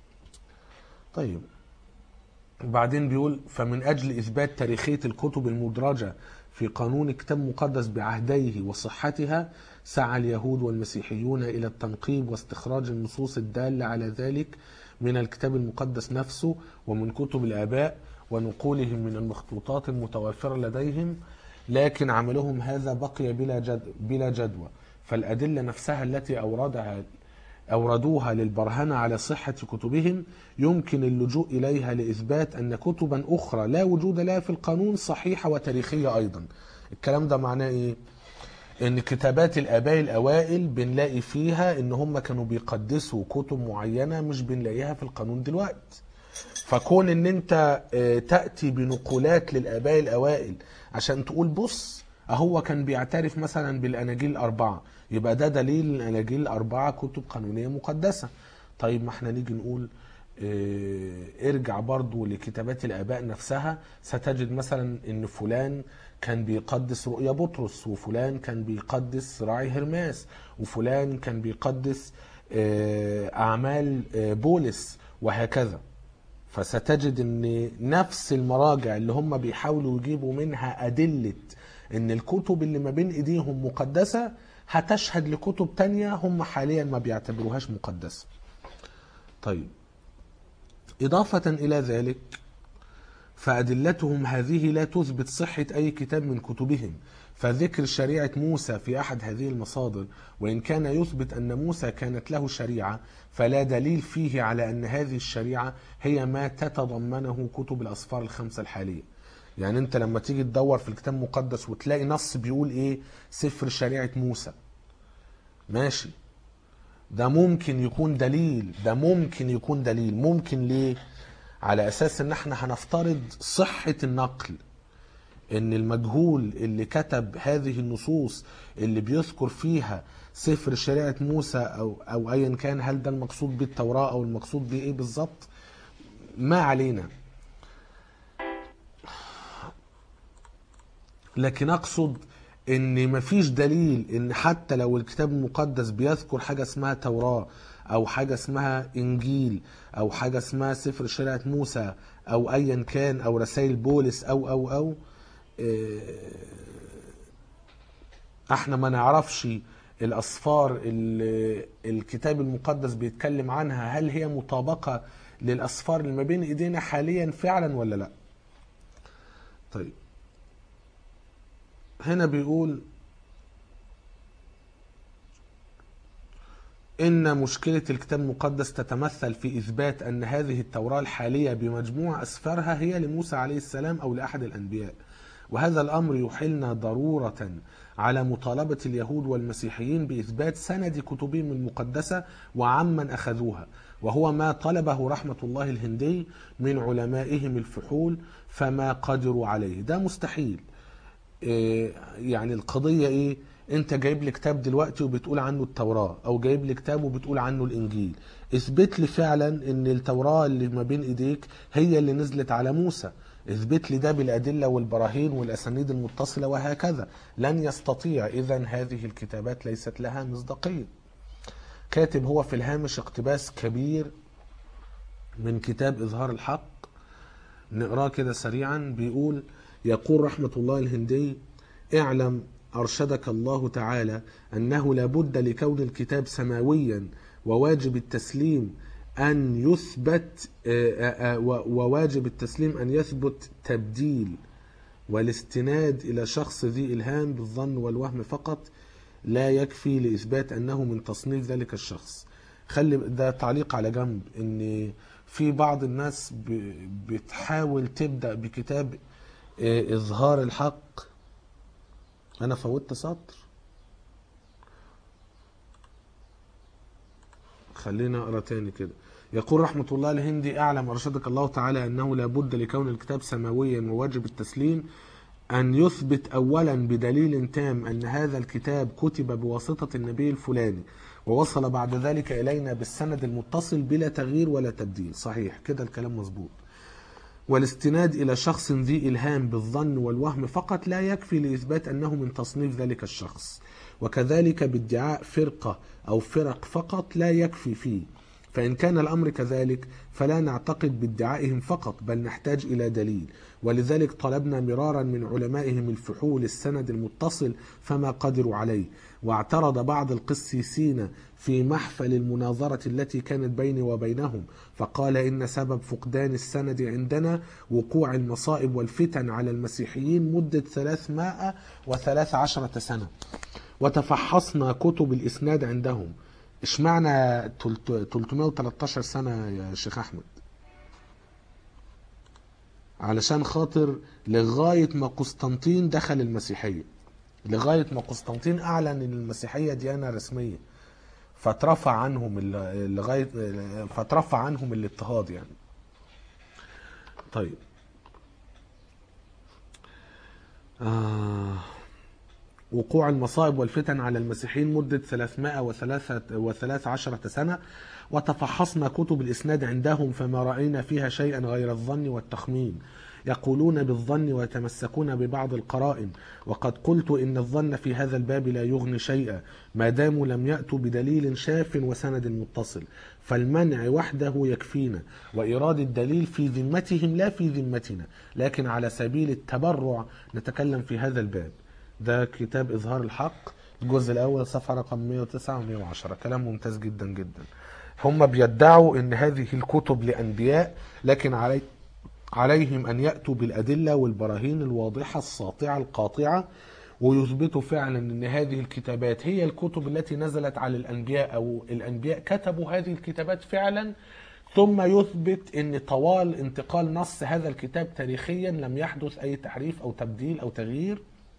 طيب وبعدين بيقول فمن أجل إثبات تاريخية الكتب المدرجة في قانون الكتاب المقدس بعهديه وصحتها سعى اليهود والمسيحيون إلى التنقيب واستخراج النصوص الدالة على ذلك من الكتاب المقدس نفسه ومن كتب الآباء ونقولهم من المخطوطات المتوافرة لديهم لكن عملهم هذا بقي بلا جد بلا جدوى فالأدلة نفسها التي أوردها أوردوها للبرهنة على صحة كتبهم يمكن اللجوء إليها لإثبات أن كتبا أخرى لا وجود لها في القانون صحيحة وتاريخية أيضا الكلام ده معناه إيه؟ ان كتابات الاباء الاوائل بنلاقي فيها ان هم كانوا بيقدسوا كتب معينه مش بنلاقيها في القانون دلوقتي فكون ان انت آه، تاتي بنقولات للاباء الاوائل عشان تقول بص اهو كان بيعترف مثلا بالاناجيل الاربعه يبقى ده دليل ان الاناجيل الاربعه كتب قانونيه مقدسه طيب ما احنا نيجي نقول آه، ارجع برضو لكتابات الاباء نفسها ستجد مثلا ان فلان كان بيقدس رؤيا بطرس وفلان كان بيقدس راعي هرماس وفلان كان بيقدس آه، اعمال آه، بولس وهكذا فستجد ان نفس المراجع اللي هم بيحاولوا يجيبوا منها ادله ان الكتب اللي ما بين ايديهم مقدسه هتشهد لكتب تانية هم حاليا ما بيعتبروهاش مقدسه طيب اضافه الى ذلك فأدلتهم هذه لا تثبت صحة أي كتاب من كتبهم فذكر شريعة موسى في أحد هذه المصادر وإن كان يثبت أن موسى كانت له شريعة فلا دليل فيه على أن هذه الشريعة هي ما تتضمنه كتب الأسفار الخمسة الحالية يعني أنت لما تيجي تدور في الكتاب المقدس وتلاقي نص بيقول إيه سفر شريعة موسى ماشي ده ممكن يكون دليل ده ممكن يكون دليل ممكن ليه على اساس ان احنا هنفترض صحة النقل ان المجهول اللي كتب هذه النصوص اللي بيذكر فيها سفر شريعة موسى او او ايا كان هل ده المقصود بالتوراة او المقصود بايه بالظبط ما علينا لكن اقصد ان مفيش دليل ان حتى لو الكتاب المقدس بيذكر حاجه اسمها توراه او حاجه اسمها انجيل او حاجه اسمها سفر شريعه موسى او ايا كان او رسائل بولس او او او آه، احنا ما نعرفش الاسفار اللي الكتاب المقدس بيتكلم عنها هل هي مطابقه للاسفار اللي ما بين ايدينا حاليا فعلا ولا لا طيب هنا بيقول إن مشكلة الكتاب المقدس تتمثل في إثبات أن هذه التوراة الحالية بمجموع أسفارها هي لموسى عليه السلام أو لأحد الأنبياء وهذا الأمر يحيلنا ضرورة على مطالبة اليهود والمسيحيين بإثبات سند كتبهم المقدسة وعمن أخذوها وهو ما طلبه رحمة الله الهندي من علمائهم الفحول فما قدروا عليه ده مستحيل إيه، يعني القضية ايه انت جايب لي كتاب دلوقتي وبتقول عنه التوراة او جايب لي كتاب وبتقول عنه الانجيل اثبت لي فعلا ان التوراة اللي ما بين ايديك هي اللي نزلت على موسى اثبت لي ده بالادلة والبراهين والاسانيد المتصلة وهكذا لن يستطيع اذا هذه الكتابات ليست لها مصداقية كاتب هو في الهامش اقتباس كبير من كتاب اظهار الحق نقراه كده سريعا بيقول يقول رحمة الله الهندي اعلم أرشدك الله تعالى أنه لابد لكون الكتاب سماويا وواجب التسليم أن يثبت آه، آه، آه، و- وواجب التسليم أن يثبت تبديل والاستناد إلى شخص ذي إلهام بالظن والوهم فقط لا يكفي لإثبات أنه من تصنيف ذلك الشخص خلي ده تعليق على جنب ان في بعض الناس ب- بتحاول تبدأ بكتاب آه، إظهار الحق أنا فوتت سطر خلينا أقرأ تاني كده يقول رحمة الله الهندي أعلم أرشدك الله تعالى أنه لا بد لكون الكتاب سماويا وواجب التسليم أن يثبت أولا بدليل تام أن هذا الكتاب كتب بواسطة النبي الفلاني ووصل بعد ذلك إلينا بالسند المتصل بلا تغيير ولا تبديل صحيح كده الكلام مظبوط والاستناد إلى شخص ذي إلهام بالظن والوهم فقط لا يكفي لإثبات أنه من تصنيف ذلك الشخص وكذلك بادعاء فرقة أو فرق فقط لا يكفي فيه فإن كان الأمر كذلك فلا نعتقد بادعائهم فقط بل نحتاج إلى دليل ولذلك طلبنا مرارا من علمائهم الفحول السند المتصل فما قدروا عليه واعترض بعض القسيسين في محفل المناظرة التي كانت بيني وبينهم فقال إن سبب فقدان السند عندنا وقوع المصائب والفتن على المسيحيين مدة 313 سنة وتفحصنا كتب الإسناد عندهم اشمعنى تلت- 313 سنة يا شيخ أحمد علشان خاطر لغاية ما قسطنطين دخل المسيحية لغاية ما قسطنطين أعلن أن المسيحية ديانة رسمية فترفع عنهم ال- لغاية فترفع عنهم الاضطهاد يعني طيب آه وقوع المصائب والفتن على المسيحيين مدة 313 سنة وتفحصنا كتب الإسناد عندهم فما رأينا فيها شيئا غير الظن والتخمين يقولون بالظن ويتمسكون ببعض القرائن وقد قلت إن الظن في هذا الباب لا يغني شيئا ما داموا لم يأتوا بدليل شاف وسند متصل فالمنع وحده يكفينا وإيراد الدليل في ذمتهم لا في ذمتنا لكن على سبيل التبرع نتكلم في هذا الباب ده كتاب إظهار الحق الجزء الأول صفحة رقم 109 و 110 كلام ممتاز جدا جدا هم بيدعوا ان هذه الكتب لأنبياء لكن علي عليهم أن يأتوا بالأدلة والبراهين الواضحة الساطعة القاطعة ويثبتوا فعلا أن هذه الكتابات هي الكتب التي نزلت على الأنبياء أو الأنبياء كتبوا هذه الكتابات فعلا ثم يثبت أن طوال انتقال نص هذا الكتاب تاريخيا لم يحدث أي تحريف أو تبديل أو تغيير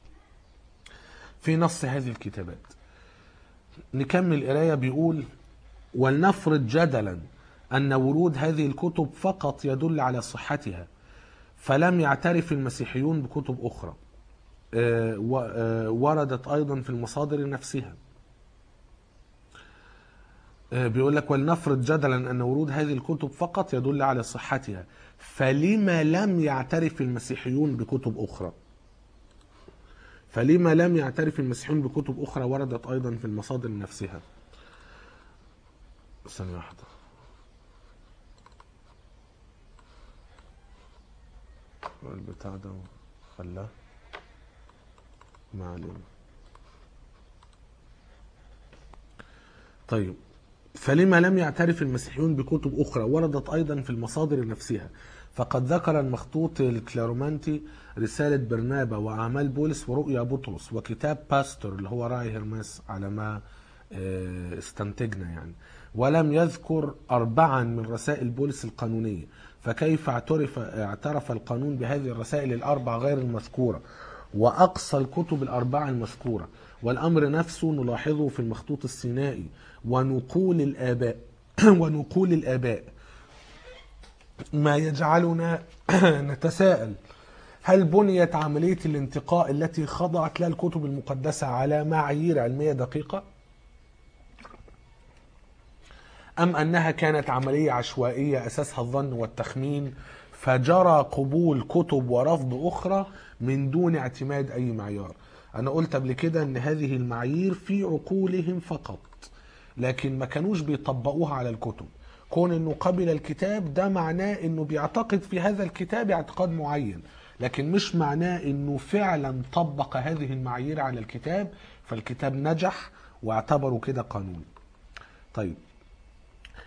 في نص هذه الكتابات نكمل قراية بيقول ولنفرض جدلا أن ورود هذه الكتب فقط يدل على صحتها فلم يعترف المسيحيون بكتب أخرى آه، و- آه، وردت أيضا في المصادر نفسها آه، بيقول لك ولنفرض جدلا أن ورود هذه الكتب فقط يدل على صحتها فلما لم يعترف المسيحيون بكتب أخرى فلما لم يعترف المسيحيون بكتب أخرى وردت أيضا في المصادر نفسها ثانية واحدة البتاع ده خلاه ما علينا طيب فلما لم يعترف المسيحيون بكتب أخرى وردت أيضا في المصادر نفسها فقد ذكر المخطوط الكلارومانتي رسالة برنابا وأعمال بولس ورؤيا بطرس وكتاب باستور اللي هو راعي هرماس على ما آه، استنتجنا يعني ولم يذكر أربعا من رسائل بولس القانونية فكيف اعترف اعترف القانون بهذه الرسائل الأربع غير المذكورة وأقصى الكتب الأربعة المذكورة والأمر نفسه نلاحظه في المخطوط السينائي ونقول الآباء ونقول الآباء ما يجعلنا نتساءل هل بنيت عملية الانتقاء التي خضعت لها الكتب المقدسة على معايير علمية دقيقة؟ أم أنها كانت عملية عشوائية أساسها الظن والتخمين فجرى قبول كتب ورفض أخرى من دون اعتماد أي معيار أنا قلت قبل كده أن هذه المعايير في عقولهم فقط لكن ما كانوش بيطبقوها على الكتب كون انه قبل الكتاب ده معناه انه بيعتقد في هذا الكتاب اعتقاد معين لكن مش معناه انه فعلا طبق هذه المعايير على الكتاب فالكتاب نجح واعتبروا كده قانون طيب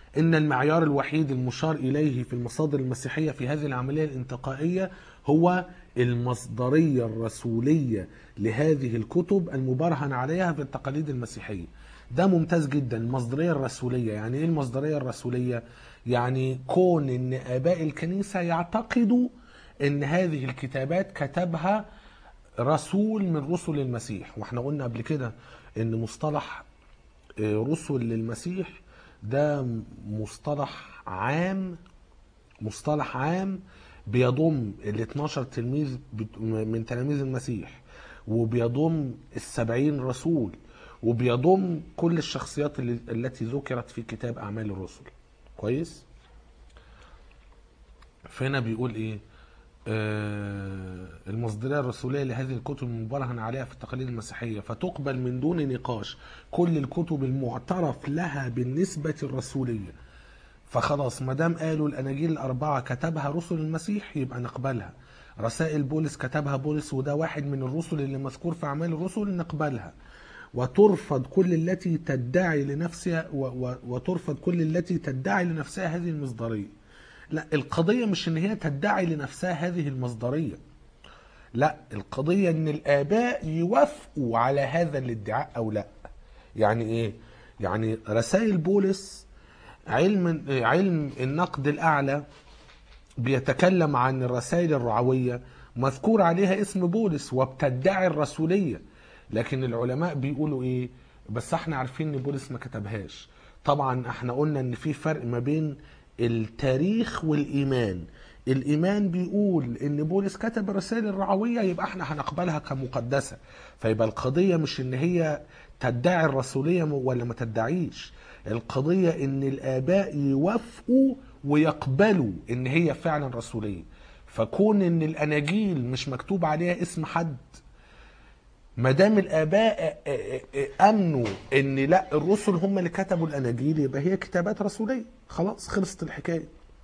إن المعيار الوحيد المشار إليه في المصادر المسيحية في هذه العملية الانتقائية هو المصدرية الرسولية لهذه الكتب المبرهن عليها في التقاليد المسيحية ده ممتاز جدا المصدرية الرسولية يعني ايه المصدرية الرسولية يعني كون ان اباء الكنيسة يعتقدوا ان هذه الكتابات كتبها رسول من رسل المسيح واحنا قلنا قبل كده ان مصطلح آه، رسل للمسيح ده مصطلح عام مصطلح عام بيضم ال 12 تلميذ بت- من تلاميذ المسيح وبيضم السبعين رسول وبيضم كل الشخصيات اللي- التي ذكرت في كتاب أعمال الرسل كويس فهنا بيقول ايه آه المصدرية الرسولية لهذه الكتب المبرهن عليها في التقاليد المسيحية فتقبل من دون نقاش كل الكتب المعترف لها بالنسبة الرسولية فخلاص ما دام قالوا الاناجيل الاربعه كتبها رسل المسيح يبقى نقبلها رسائل بولس كتبها بولس وده واحد من الرسل اللي مذكور في اعمال الرسل نقبلها وترفض كل التي تدعي لنفسها و و وترفض كل التي تدعي لنفسها هذه المصدريه لا القضيه مش ان هي تدعي لنفسها هذه المصدريه لا القضيه ان الاباء يوافقوا على هذا الادعاء او لا يعني ايه يعني رسائل بولس علم علم النقد الاعلى بيتكلم عن الرسائل الرعويه مذكور عليها اسم بولس وبتدعي الرسوليه لكن العلماء بيقولوا ايه بس احنا عارفين ان بولس ما كتبهاش طبعا احنا قلنا ان في فرق ما بين التاريخ والايمان الايمان بيقول ان بولس كتب الرسائل الرعويه يبقى احنا هنقبلها كمقدسه فيبقى القضيه مش ان هي تدعي الرسوليه ولا ما تدعيش القضيه ان الاباء يوافقوا ويقبلوا ان هي فعلا رسوليه فكون ان الاناجيل مش مكتوب عليها اسم حد ما دام الاباء امنوا ان لا الرسل هم اللي كتبوا الاناجيل يبقى هي كتابات رسوليه خلاص خلصت الحكايه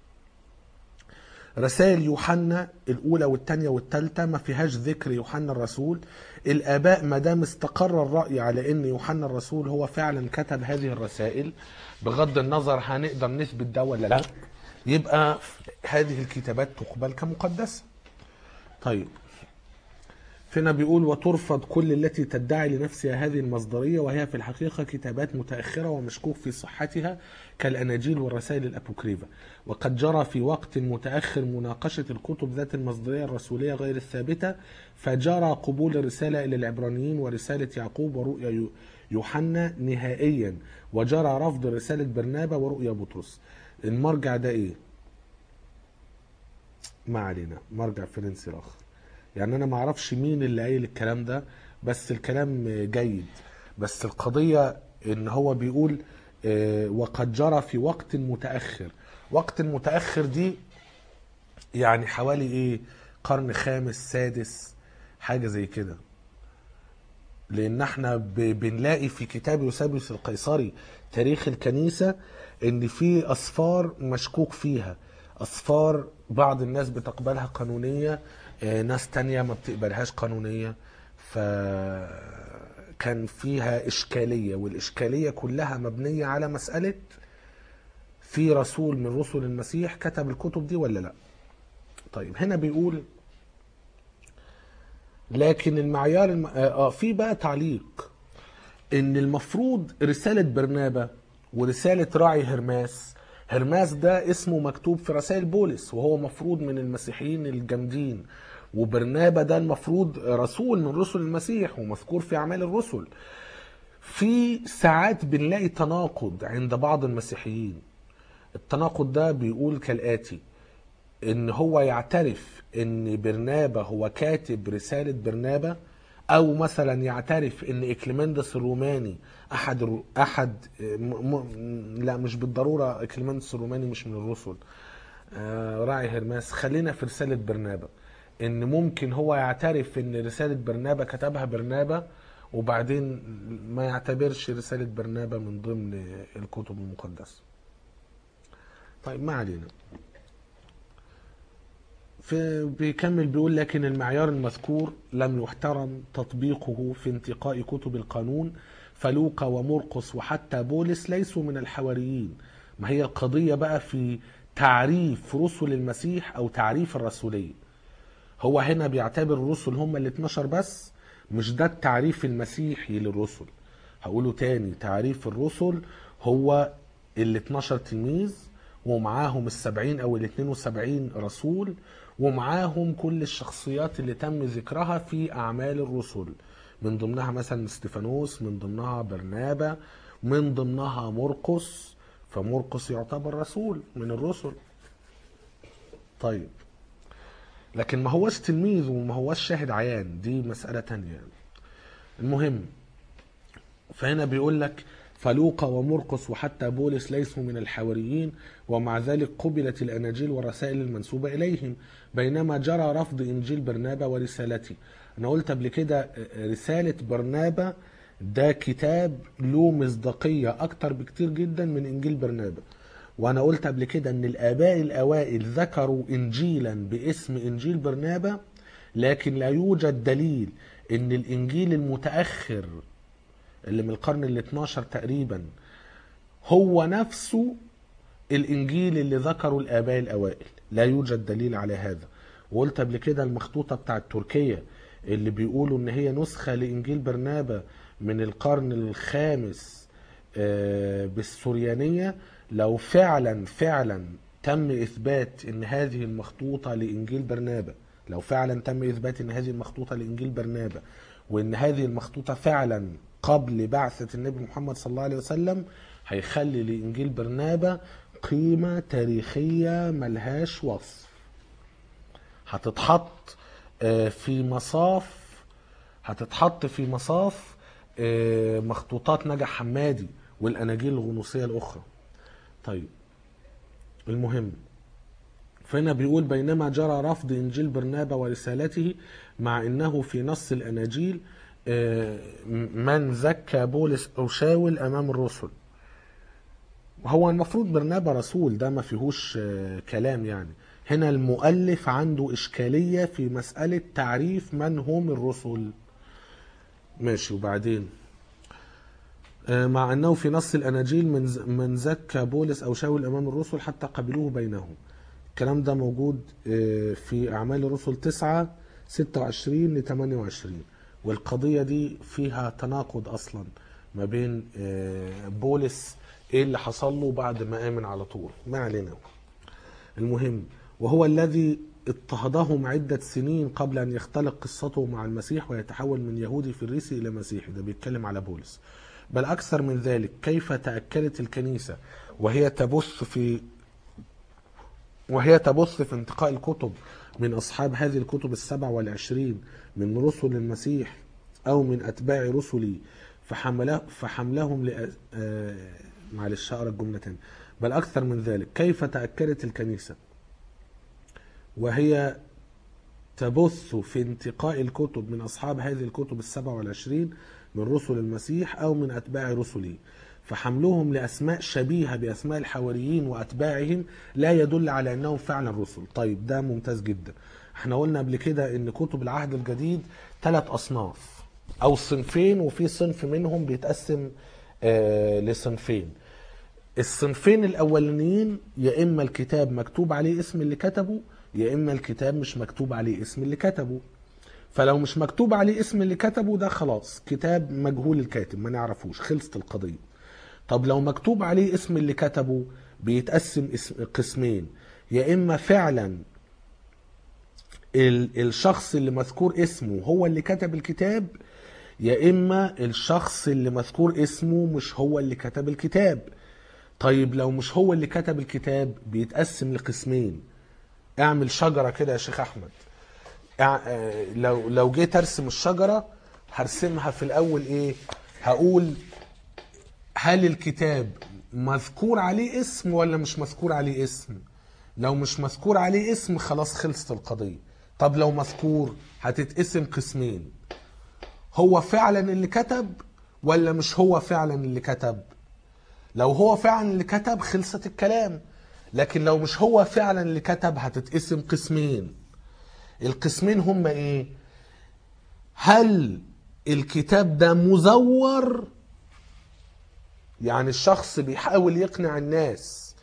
رسائل يوحنا الاولى والثانيه والثالثه ما فيهاش ذكر يوحنا الرسول الاباء ما دام استقر الراي على ان يوحنا الرسول هو فعلا كتب هذه الرسائل بغض النظر هنقدر نثبت ده ولا لا يبقى هذه الكتابات تقبل كمقدسه طيب فينا بيقول وترفض كل التي تدعي لنفسها هذه المصدرية وهي في الحقيقة كتابات متأخرة ومشكوك في صحتها كالأناجيل والرسائل الأبوكريفة وقد جرى في وقت متأخر مناقشة الكتب ذات المصدرية الرسولية غير الثابتة فجرى قبول الرسالة إلى العبرانيين ورسالة يعقوب ورؤيا يو- يوحنا نهائيا وجرى رفض رسالة برنابا ورؤيا بطرس المرجع ده إيه؟ ما علينا مرجع فرنسي آخر يعني انا ما اعرفش مين اللي قايل الكلام ده بس الكلام جيد بس القضية ان هو بيقول آه، وقد جرى في وقت متأخر وقت متأخر دي يعني حوالي ايه قرن خامس سادس حاجة زي كده لان احنا ب- بنلاقي في كتاب يوسابيوس القيصري تاريخ الكنيسة ان في اسفار مشكوك فيها اسفار بعض الناس بتقبلها قانونية آه، ناس تانية ما بتقبلهاش قانونية فكان فيها إشكالية والإشكالية كلها مبنية على مسألة في رسول من رسل المسيح كتب الكتب دي ولا لا طيب هنا بيقول لكن المعيار الم... آه آه، في بقى تعليق ان المفروض رسالة برنابا ورسالة راعي هرماس هرماس ده اسمه مكتوب في رسائل بولس وهو مفروض من المسيحيين الجامدين وبرنابا ده المفروض رسول من رسل المسيح ومذكور في اعمال الرسل في ساعات بنلاقي تناقض عند بعض المسيحيين التناقض ده بيقول كالآتي ان هو يعترف ان برنابا هو كاتب رسالة برنابا او مثلا يعترف ان اكليمندس الروماني احد الر- احد م... م... لا مش بالضرورة اكليمندس الروماني مش من الرسل آه، راعي هرماس خلينا في رسالة برنابا ان ممكن هو يعترف ان رسالة برنابا كتبها برنابا وبعدين ما يعتبرش رسالة برنابا من ضمن الكتب المقدسة طيب ما علينا في بيكمل بيقول لكن المعيار المذكور لم يحترم تطبيقه في انتقاء كتب القانون فلوقا ومرقس وحتى بولس ليسوا من الحواريين ما هي القضية بقى في تعريف رسل المسيح أو تعريف الرسولية هو هنا بيعتبر الرسل هم ال 12 بس مش ده التعريف المسيحي للرسل هقوله تاني تعريف الرسل هو ال 12 تلميذ ومعاهم السبعين او ال 72 رسول ومعاهم كل الشخصيات اللي تم ذكرها في اعمال الرسل من ضمنها مثلا استفانوس من ضمنها برنابا من ضمنها مرقس فمرقس يعتبر رسول من الرسل طيب لكن ما هوش تلميذ وما هوش شاهد عيان دي مسألة تانية المهم فهنا بيقول لك فلوقا ومرقس وحتى بولس ليسوا من الحواريين ومع ذلك قبلت الأناجيل والرسائل المنسوبة إليهم بينما جرى رفض إنجيل برنابا ورسالته أنا قلت قبل كده رسالة برنابا ده كتاب له مصداقية أكتر بكتير جدا من إنجيل برنابا وأنا قلت قبل كده إن الآباء الأوائل ذكروا إنجيلا باسم إنجيل برنابا لكن لا يوجد دليل إن الإنجيل المتأخر اللي من القرن ال 12 تقريبا هو نفسه الانجيل اللي ذكره الاباء الاوائل لا يوجد دليل على هذا وقلت قبل كده المخطوطه بتاعت تركيا اللي بيقولوا ان هي نسخه لانجيل برنابا من القرن الخامس آه، بالسوريانيه لو فعلا فعلا تم اثبات ان هذه المخطوطه لانجيل برنابا لو فعلا تم اثبات ان هذه المخطوطه لانجيل برنابا وان هذه المخطوطه فعلا قبل بعثه النبي محمد صلى الله عليه وسلم هيخلي لانجيل برنابا قيمه تاريخيه ملهاش وصف هتتحط آه، في مصاف هتتحط في مصاف آه، مخطوطات نجا حمادي والاناجيل الغنوصيه الاخرى طيب المهم فهنا بيقول بينما جرى رفض انجيل برنابا ورسالته مع انه في نص الاناجيل آه، من زكى بولس او شاول امام الرسل هو المفروض برنابا رسول ده ما فيهوش آه، كلام يعني هنا المؤلف عنده اشكاليه في مساله تعريف من هم الرسل ماشي وبعدين آه، مع انه في نص الاناجيل من ز- من زكى بولس او شاول امام الرسل حتى قبلوه بينهم الكلام ده موجود آه، في اعمال الرسل 9 26 ل 28 والقضيه دي فيها تناقض اصلا ما بين آه، بولس ايه اللي حصل له بعد ما امن على طول ما علينا المهم وهو الذي اضطهدهم عدة سنين قبل أن يختلق قصته مع المسيح ويتحول من يهودي فريسي إلى مسيحي ده بيتكلم على بولس بل أكثر من ذلك كيف تأكدت الكنيسة وهي تبث في وهي تبث في انتقاء الكتب من أصحاب هذه الكتب السبع والعشرين من رسل المسيح أو من أتباع رسلي فحمله فحملهم لأ... آه... معلش هقرا الجملة تاني بل أكثر من ذلك كيف تأكدت الكنيسة وهي تبث في انتقاء الكتب من أصحاب هذه الكتب السبع والعشرين من رسل المسيح أو من أتباع رسله فحملهم لأسماء شبيهة بأسماء الحواريين وأتباعهم لا يدل على أنهم فعلا رسل طيب ده ممتاز جدا احنا قلنا قبل كده ان كتب العهد الجديد ثلاث أصناف أو صنفين وفي صنف منهم بيتقسم آه لصنفين الصنفين الاولانيين يا اما الكتاب مكتوب عليه اسم اللي كتبه يا اما الكتاب مش مكتوب عليه اسم اللي كتبه فلو مش مكتوب عليه اسم اللي كتبه ده خلاص كتاب مجهول الكاتب ما نعرفوش خلصت القضيه طب لو مكتوب عليه اسم اللي كتبه بيتقسم اسم قسمين يا اما فعلا ال- الشخص اللي مذكور اسمه هو اللي كتب الكتاب يا اما الشخص اللي مذكور اسمه مش هو اللي كتب الكتاب طيب لو مش هو اللي كتب الكتاب بيتقسم لقسمين اعمل شجره كده يا شيخ احمد اع- آه، لو لو جيت ارسم الشجره هرسمها في الاول ايه هقول هل الكتاب مذكور عليه اسم ولا مش مذكور عليه اسم لو مش مذكور عليه اسم خلاص خلصت القضيه طب لو مذكور هتتقسم قسمين هو فعلا اللي كتب ولا مش هو فعلا اللي كتب لو هو فعلا اللي كتب خلصت الكلام لكن لو مش هو فعلا اللي كتب هتتقسم قسمين القسمين هما ايه هل الكتاب ده مزور يعني الشخص بيحاول يقنع الناس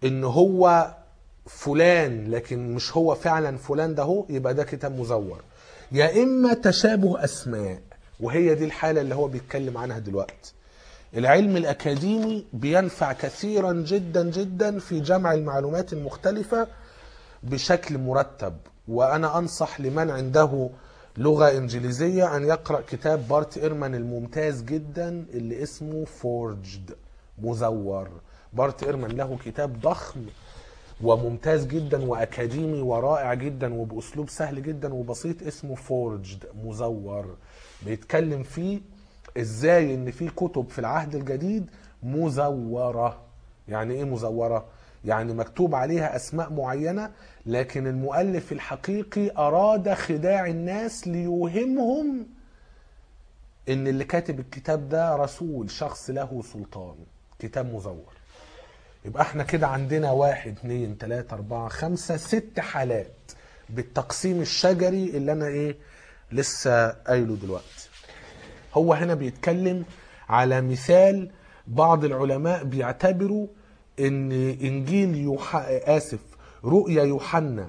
ان هو فلان لكن مش هو فعلا فلان ده هو يبقى ده كتاب مزور يا اما تشابه اسماء وهي دي الحاله اللي هو بيتكلم عنها دلوقتي العلم الاكاديمي بينفع كثيرا جدا جدا في جمع المعلومات المختلفه بشكل مرتب وانا انصح لمن عنده لغه انجليزيه ان يقرا كتاب بارت ايرمان الممتاز جدا اللي اسمه فورجد مزور بارت ايرمان له كتاب ضخم وممتاز جدا واكاديمي ورائع جدا وباسلوب سهل جدا وبسيط اسمه فورجد مزور بيتكلم فيه ازاي ان في كتب في العهد الجديد مزوره يعني ايه مزوره يعني مكتوب عليها اسماء معينه لكن المؤلف الحقيقي اراد خداع الناس ليوهمهم ان اللي كاتب الكتاب ده رسول شخص له سلطان كتاب مزور يبقى احنا كده عندنا واحد اتنين تلاتة اربعة خمسة ست حالات بالتقسيم الشجري اللي انا ايه لسه قايله دلوقتي هو هنا بيتكلم على مثال بعض العلماء بيعتبروا ان انجيل يوح... اسف رؤيا يوحنا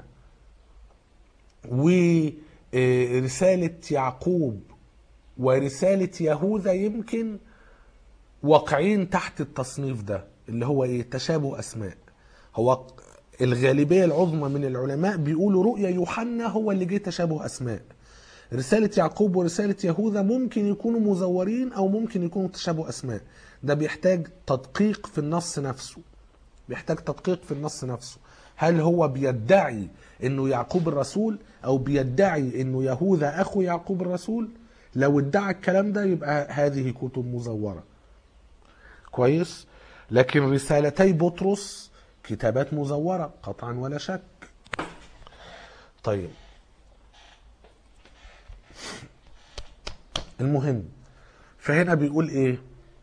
ورسالة يعقوب ورسالة يهوذا يمكن واقعين تحت التصنيف ده اللي هو ايه تشابه اسماء هو الغالبيه العظمى من العلماء بيقولوا رؤيا يوحنا هو اللي جه تشابه اسماء رساله يعقوب ورساله يهوذا ممكن يكونوا مزورين او ممكن يكونوا تشابه اسماء ده بيحتاج تدقيق في النص نفسه بيحتاج تدقيق في النص نفسه هل هو بيدعي انه يعقوب الرسول او بيدعي انه يهوذا اخو يعقوب الرسول لو ادعى الكلام ده يبقى هذه كتب مزوره كويس لكن رسالتي بطرس كتابات مزورة قطعا ولا شك طيب المهم فهنا بيقول ايه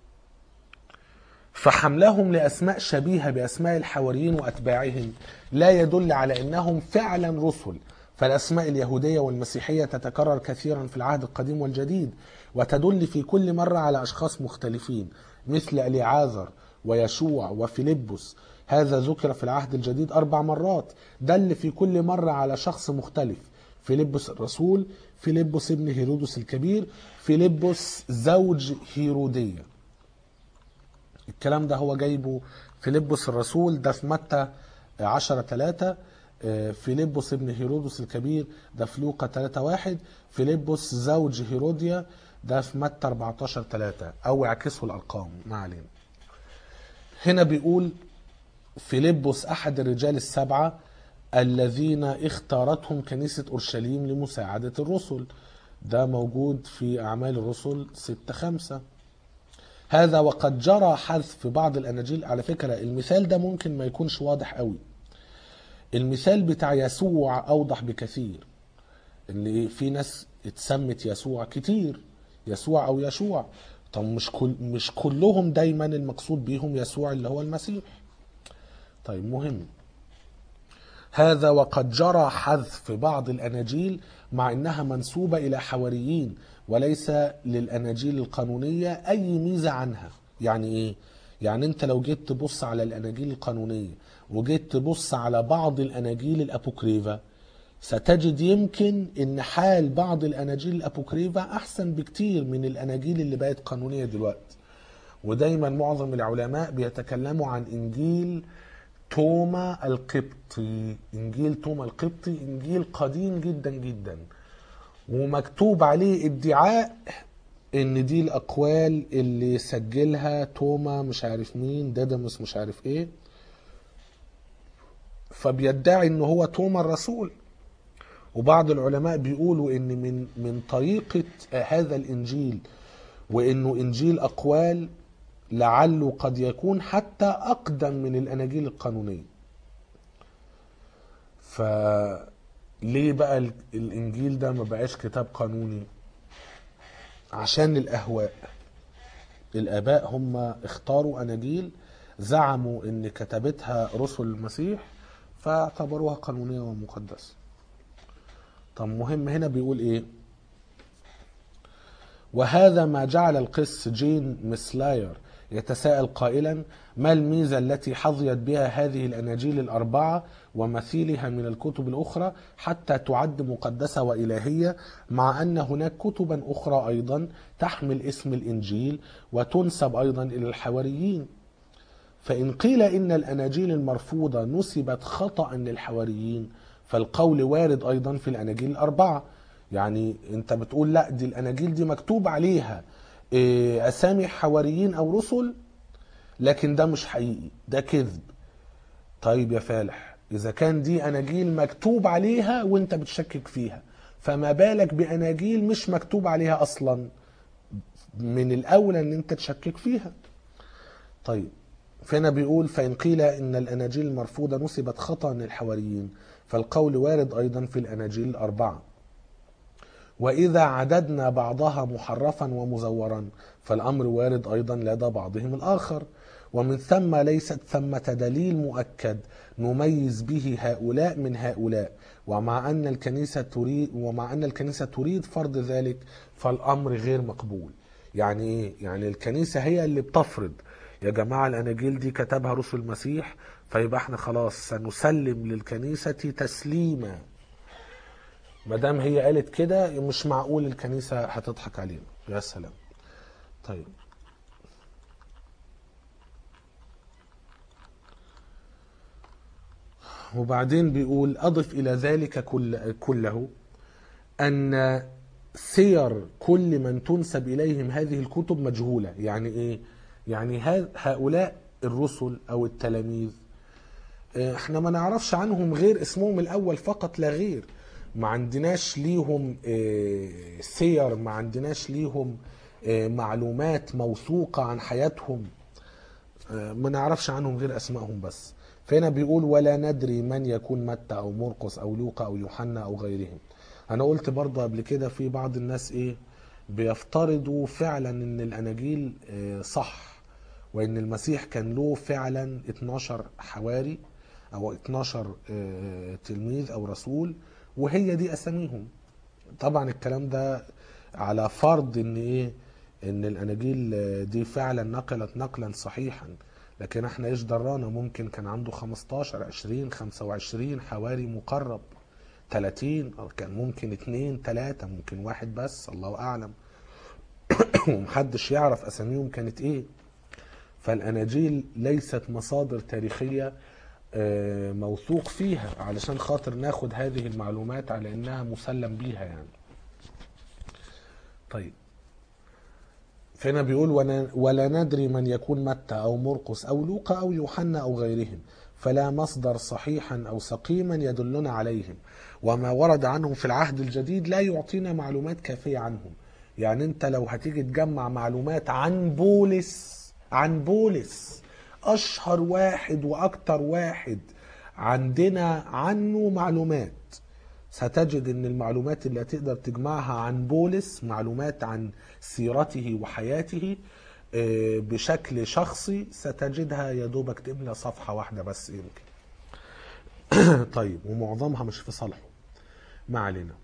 فحملهم لاسماء شبيهه باسماء الحواريين واتباعهم لا يدل على انهم فعلا رسل فالاسماء اليهوديه والمسيحيه تتكرر كثيرا في العهد القديم والجديد وتدل في كل مره على اشخاص مختلفين مثل اليعازر ويشوع وفيلبس هذا ذكر في العهد الجديد اربع مرات دل في كل مره على شخص مختلف فيلبس الرسول فيلبس ابن هيرودس الكبير فيلبس زوج هيروديه الكلام ده هو جايبه فيلبس الرسول ده في متى 10 3 فيلبس ابن هيرودس الكبير ده في لوقا 3 1 فيلبس زوج هيروديا ده في متى 14 3 او اعكسوا الارقام ما علينا هنا بيقول فيلبس احد الرجال السبعه الذين اختارتهم كنيسه اورشليم لمساعده الرسل ده موجود في اعمال الرسل 6 5 هذا وقد جرى حذف في بعض الاناجيل على فكره المثال ده ممكن ما يكونش واضح قوي المثال بتاع يسوع اوضح بكثير ان في ناس اتسمت يسوع كتير يسوع او يشوع طب مش كل مش كلهم دايما المقصود بيهم يسوع اللي هو المسيح طيب مهم هذا وقد جرى حذف في بعض الاناجيل مع انها منسوبه الى حواريين وليس للاناجيل القانونيه اي ميزه عنها يعني ايه يعني انت لو جيت تبص على الاناجيل القانونيه وجيت تبص على بعض الاناجيل الابوكريفا ستجد يمكن ان حال بعض الاناجيل الابوكريفا احسن بكتير من الاناجيل اللي بقت قانونيه دلوقتي ودايما معظم العلماء بيتكلموا عن انجيل توما القبطي انجيل توما القبطي انجيل قديم جدا جدا ومكتوب عليه ادعاء ان دي الاقوال اللي سجلها توما مش عارف مين ديدمس مش عارف ايه فبيدعي ان هو توما الرسول وبعض العلماء بيقولوا ان من من طريقه هذا الانجيل وانه انجيل اقوال لعله قد يكون حتى اقدم من الاناجيل القانونيه فليه بقى ال- الانجيل ده ما بقاش كتاب قانوني عشان الاهواء الاباء هم اختاروا اناجيل زعموا ان كتبتها رسل المسيح فاعتبروها قانونيه ومقدسه طب مهم هنا بيقول ايه وهذا ما جعل القس جين مسلاير يتساءل قائلا ما الميزة التي حظيت بها هذه الأناجيل الأربعة ومثيلها من الكتب الأخرى حتى تعد مقدسة وإلهية مع أن هناك كتبا أخرى أيضا تحمل اسم الإنجيل وتنسب أيضا إلى الحواريين فإن قيل إن الأناجيل المرفوضة نسبت خطأ للحواريين فالقول وارد أيضا في الأناجيل الأربعة يعني أنت بتقول لا دي الأناجيل دي مكتوب عليها إيه، أسامي حواريين أو رسل لكن ده مش حقيقي ده كذب طيب يا فالح إذا كان دي أناجيل مكتوب عليها وأنت بتشكك فيها فما بالك بأناجيل مش مكتوب عليها أصلا من الأولى أن أنت تشكك فيها طيب فهنا بيقول فإن قيل إن الأناجيل المرفوضة نسبت خطأ للحواريين فالقول وارد أيضا في الأناجيل الأربعة وإذا عددنا بعضها محرفا ومزورا فالأمر وارد أيضا لدى بعضهم الآخر ومن ثم ليست ثمة دليل مؤكد نميز به هؤلاء من هؤلاء ومع أن الكنيسة تريد ومع أن الكنيسة تريد فرض ذلك فالأمر غير مقبول يعني إيه؟ يعني الكنيسة هي اللي بتفرض يا جماعة الأناجيل دي كتبها رسل المسيح فيبقى احنا خلاص سنسلم للكنيسة تسليما ما دام هي قالت كده مش معقول الكنيسة هتضحك علينا يا سلام طيب وبعدين بيقول أضف إلى ذلك كل كله أن سير كل من تنسب إليهم هذه الكتب مجهولة يعني إيه؟ يعني ها- هؤلاء الرسل أو التلاميذ آه، احنا ما نعرفش عنهم غير اسمهم الأول فقط لا غير ما عندناش ليهم آه، سير ما عندناش ليهم آه، معلومات موثوقة عن حياتهم آه، ما نعرفش عنهم غير اسمائهم بس فهنا بيقول ولا ندري من يكون متى او مرقس او لوقا او يوحنا او غيرهم انا قلت برضه قبل كده في بعض الناس ايه بيفترضوا فعلا ان الاناجيل آه، صح وان المسيح كان له فعلا 12 حواري او 12 آه، تلميذ او رسول وهي دي اساميهم طبعا الكلام ده على فرض ان ايه ان الاناجيل آه، دي فعلا نقلت نقلا صحيحا لكن احنا ايش درانا ممكن كان عنده 15 20 25 حواري مقرب 30 أو كان ممكن اتنين تلاتة ممكن واحد بس الله اعلم ومحدش يعرف اساميهم كانت ايه فالاناجيل ليست مصادر تاريخيه آه، موثوق فيها علشان خاطر ناخد هذه المعلومات على انها مسلم بيها يعني طيب فهنا بيقول ولا, ولا ندري من يكون متى او مرقس او لوقا او يوحنا او غيرهم فلا مصدر صحيحا او سقيما يدلنا عليهم وما ورد عنهم في العهد الجديد لا يعطينا معلومات كافيه عنهم يعني انت لو هتيجي تجمع معلومات عن بولس عن بولس اشهر واحد واكتر واحد عندنا عنه معلومات ستجد ان المعلومات اللي هتقدر تجمعها عن بولس معلومات عن سيرته وحياته آه، بشكل شخصي ستجدها يا دوبك تملى صفحة واحدة بس يمكن طيب ومعظمها مش في صالحه ما علينا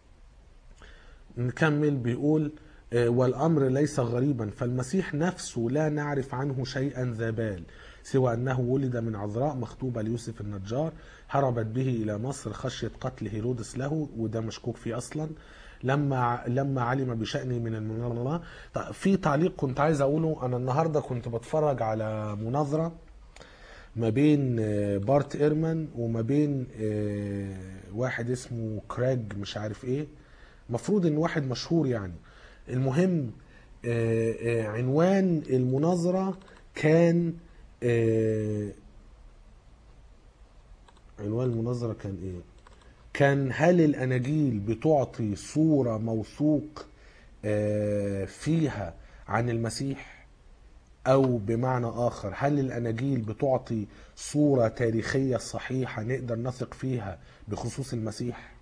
نكمل بيقول آه، والأمر ليس غريبا فالمسيح نفسه لا نعرف عنه شيئا ذا بال سوى أنه ولد من عذراء مخطوبة ليوسف النجار هربت به إلى مصر خشية قتل هيرودس له وده مشكوك فيه أصلا لما لما علم بشأنه من المناظرة طيب، في تعليق كنت عايز أقوله أنا النهاردة كنت بتفرج على مناظرة ما بين آه، بارت إيرمان وما بين آه، واحد اسمه كراج مش عارف ايه مفروض ان واحد مشهور يعني المهم آه، آه، عنوان المناظرة كان آه، عنوان المناظرة كان ايه كان هل الاناجيل بتعطي صورة موثوق آه، فيها عن المسيح او بمعنى اخر هل الاناجيل بتعطي صورة تاريخية صحيحة نقدر نثق فيها بخصوص المسيح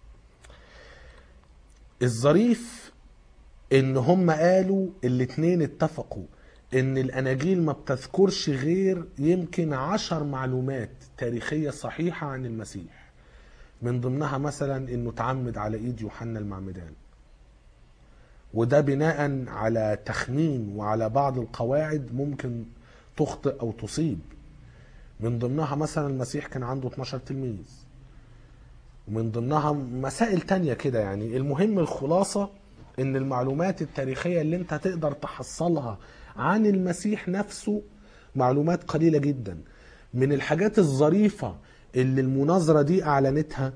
الظريف ان هم قالوا الاتنين اتفقوا ان الاناجيل ما بتذكرش غير يمكن عشر معلومات تاريخية صحيحة عن المسيح من ضمنها مثلا انه تعمد على ايد يوحنا المعمدان وده بناء على تخمين وعلى بعض القواعد ممكن تخطئ او تصيب من ضمنها مثلا المسيح كان عنده 12 تلميذ ومن ضمنها مسائل تانية كده يعني المهم الخلاصة ان المعلومات التاريخية اللي انت تقدر تحصلها عن المسيح نفسه معلومات قليلة جدا من الحاجات الظريفة اللي المناظرة دي اعلنتها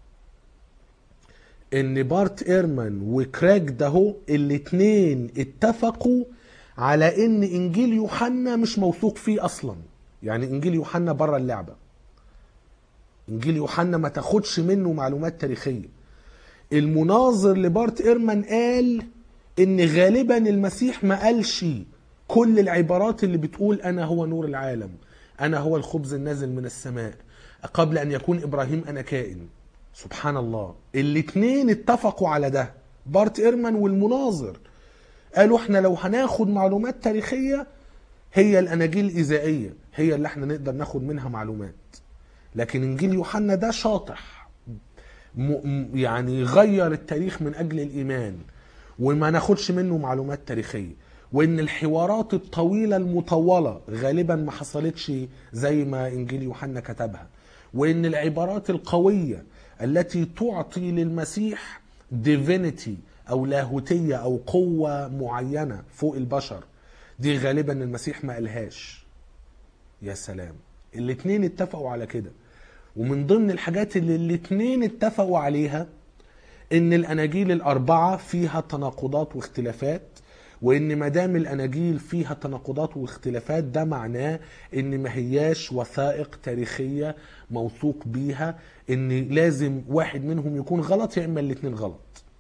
ان بارت ايرمان وكراج دهو الاتنين اتفقوا على ان انجيل يوحنا مش موثوق فيه اصلا يعني انجيل يوحنا بره اللعبه انجيل يوحنا ما تاخدش منه معلومات تاريخيه المناظر لبارت ايرمان قال ان غالبا المسيح ما قالش كل العبارات اللي بتقول انا هو نور العالم انا هو الخبز النازل من السماء قبل ان يكون ابراهيم انا كائن سبحان الله الاتنين اتفقوا على ده بارت ايرمان والمناظر قالوا احنا لو هناخد معلومات تاريخيه هي الاناجيل الايذائيه هي اللي احنا نقدر ناخد منها معلومات لكن انجيل يوحنا ده شاطح م- م- يعني غير التاريخ من اجل الايمان وما ناخدش منه معلومات تاريخيه وان الحوارات الطويله المطوله غالبا ما حصلتش زي ما انجيل يوحنا كتبها وان العبارات القويه التي تعطي للمسيح ديفينيتي او لاهوتيه او قوه معينه فوق البشر دي غالبا المسيح ما قالهاش يا سلام الاتنين اتفقوا على كده ومن ضمن الحاجات اللي الاتنين اتفقوا عليها ان الاناجيل الاربعه فيها تناقضات واختلافات وان ما دام الاناجيل فيها تناقضات واختلافات ده معناه ان ما هياش وثائق تاريخيه موثوق بيها ان لازم واحد منهم يكون غلط يا اما الاتنين غلط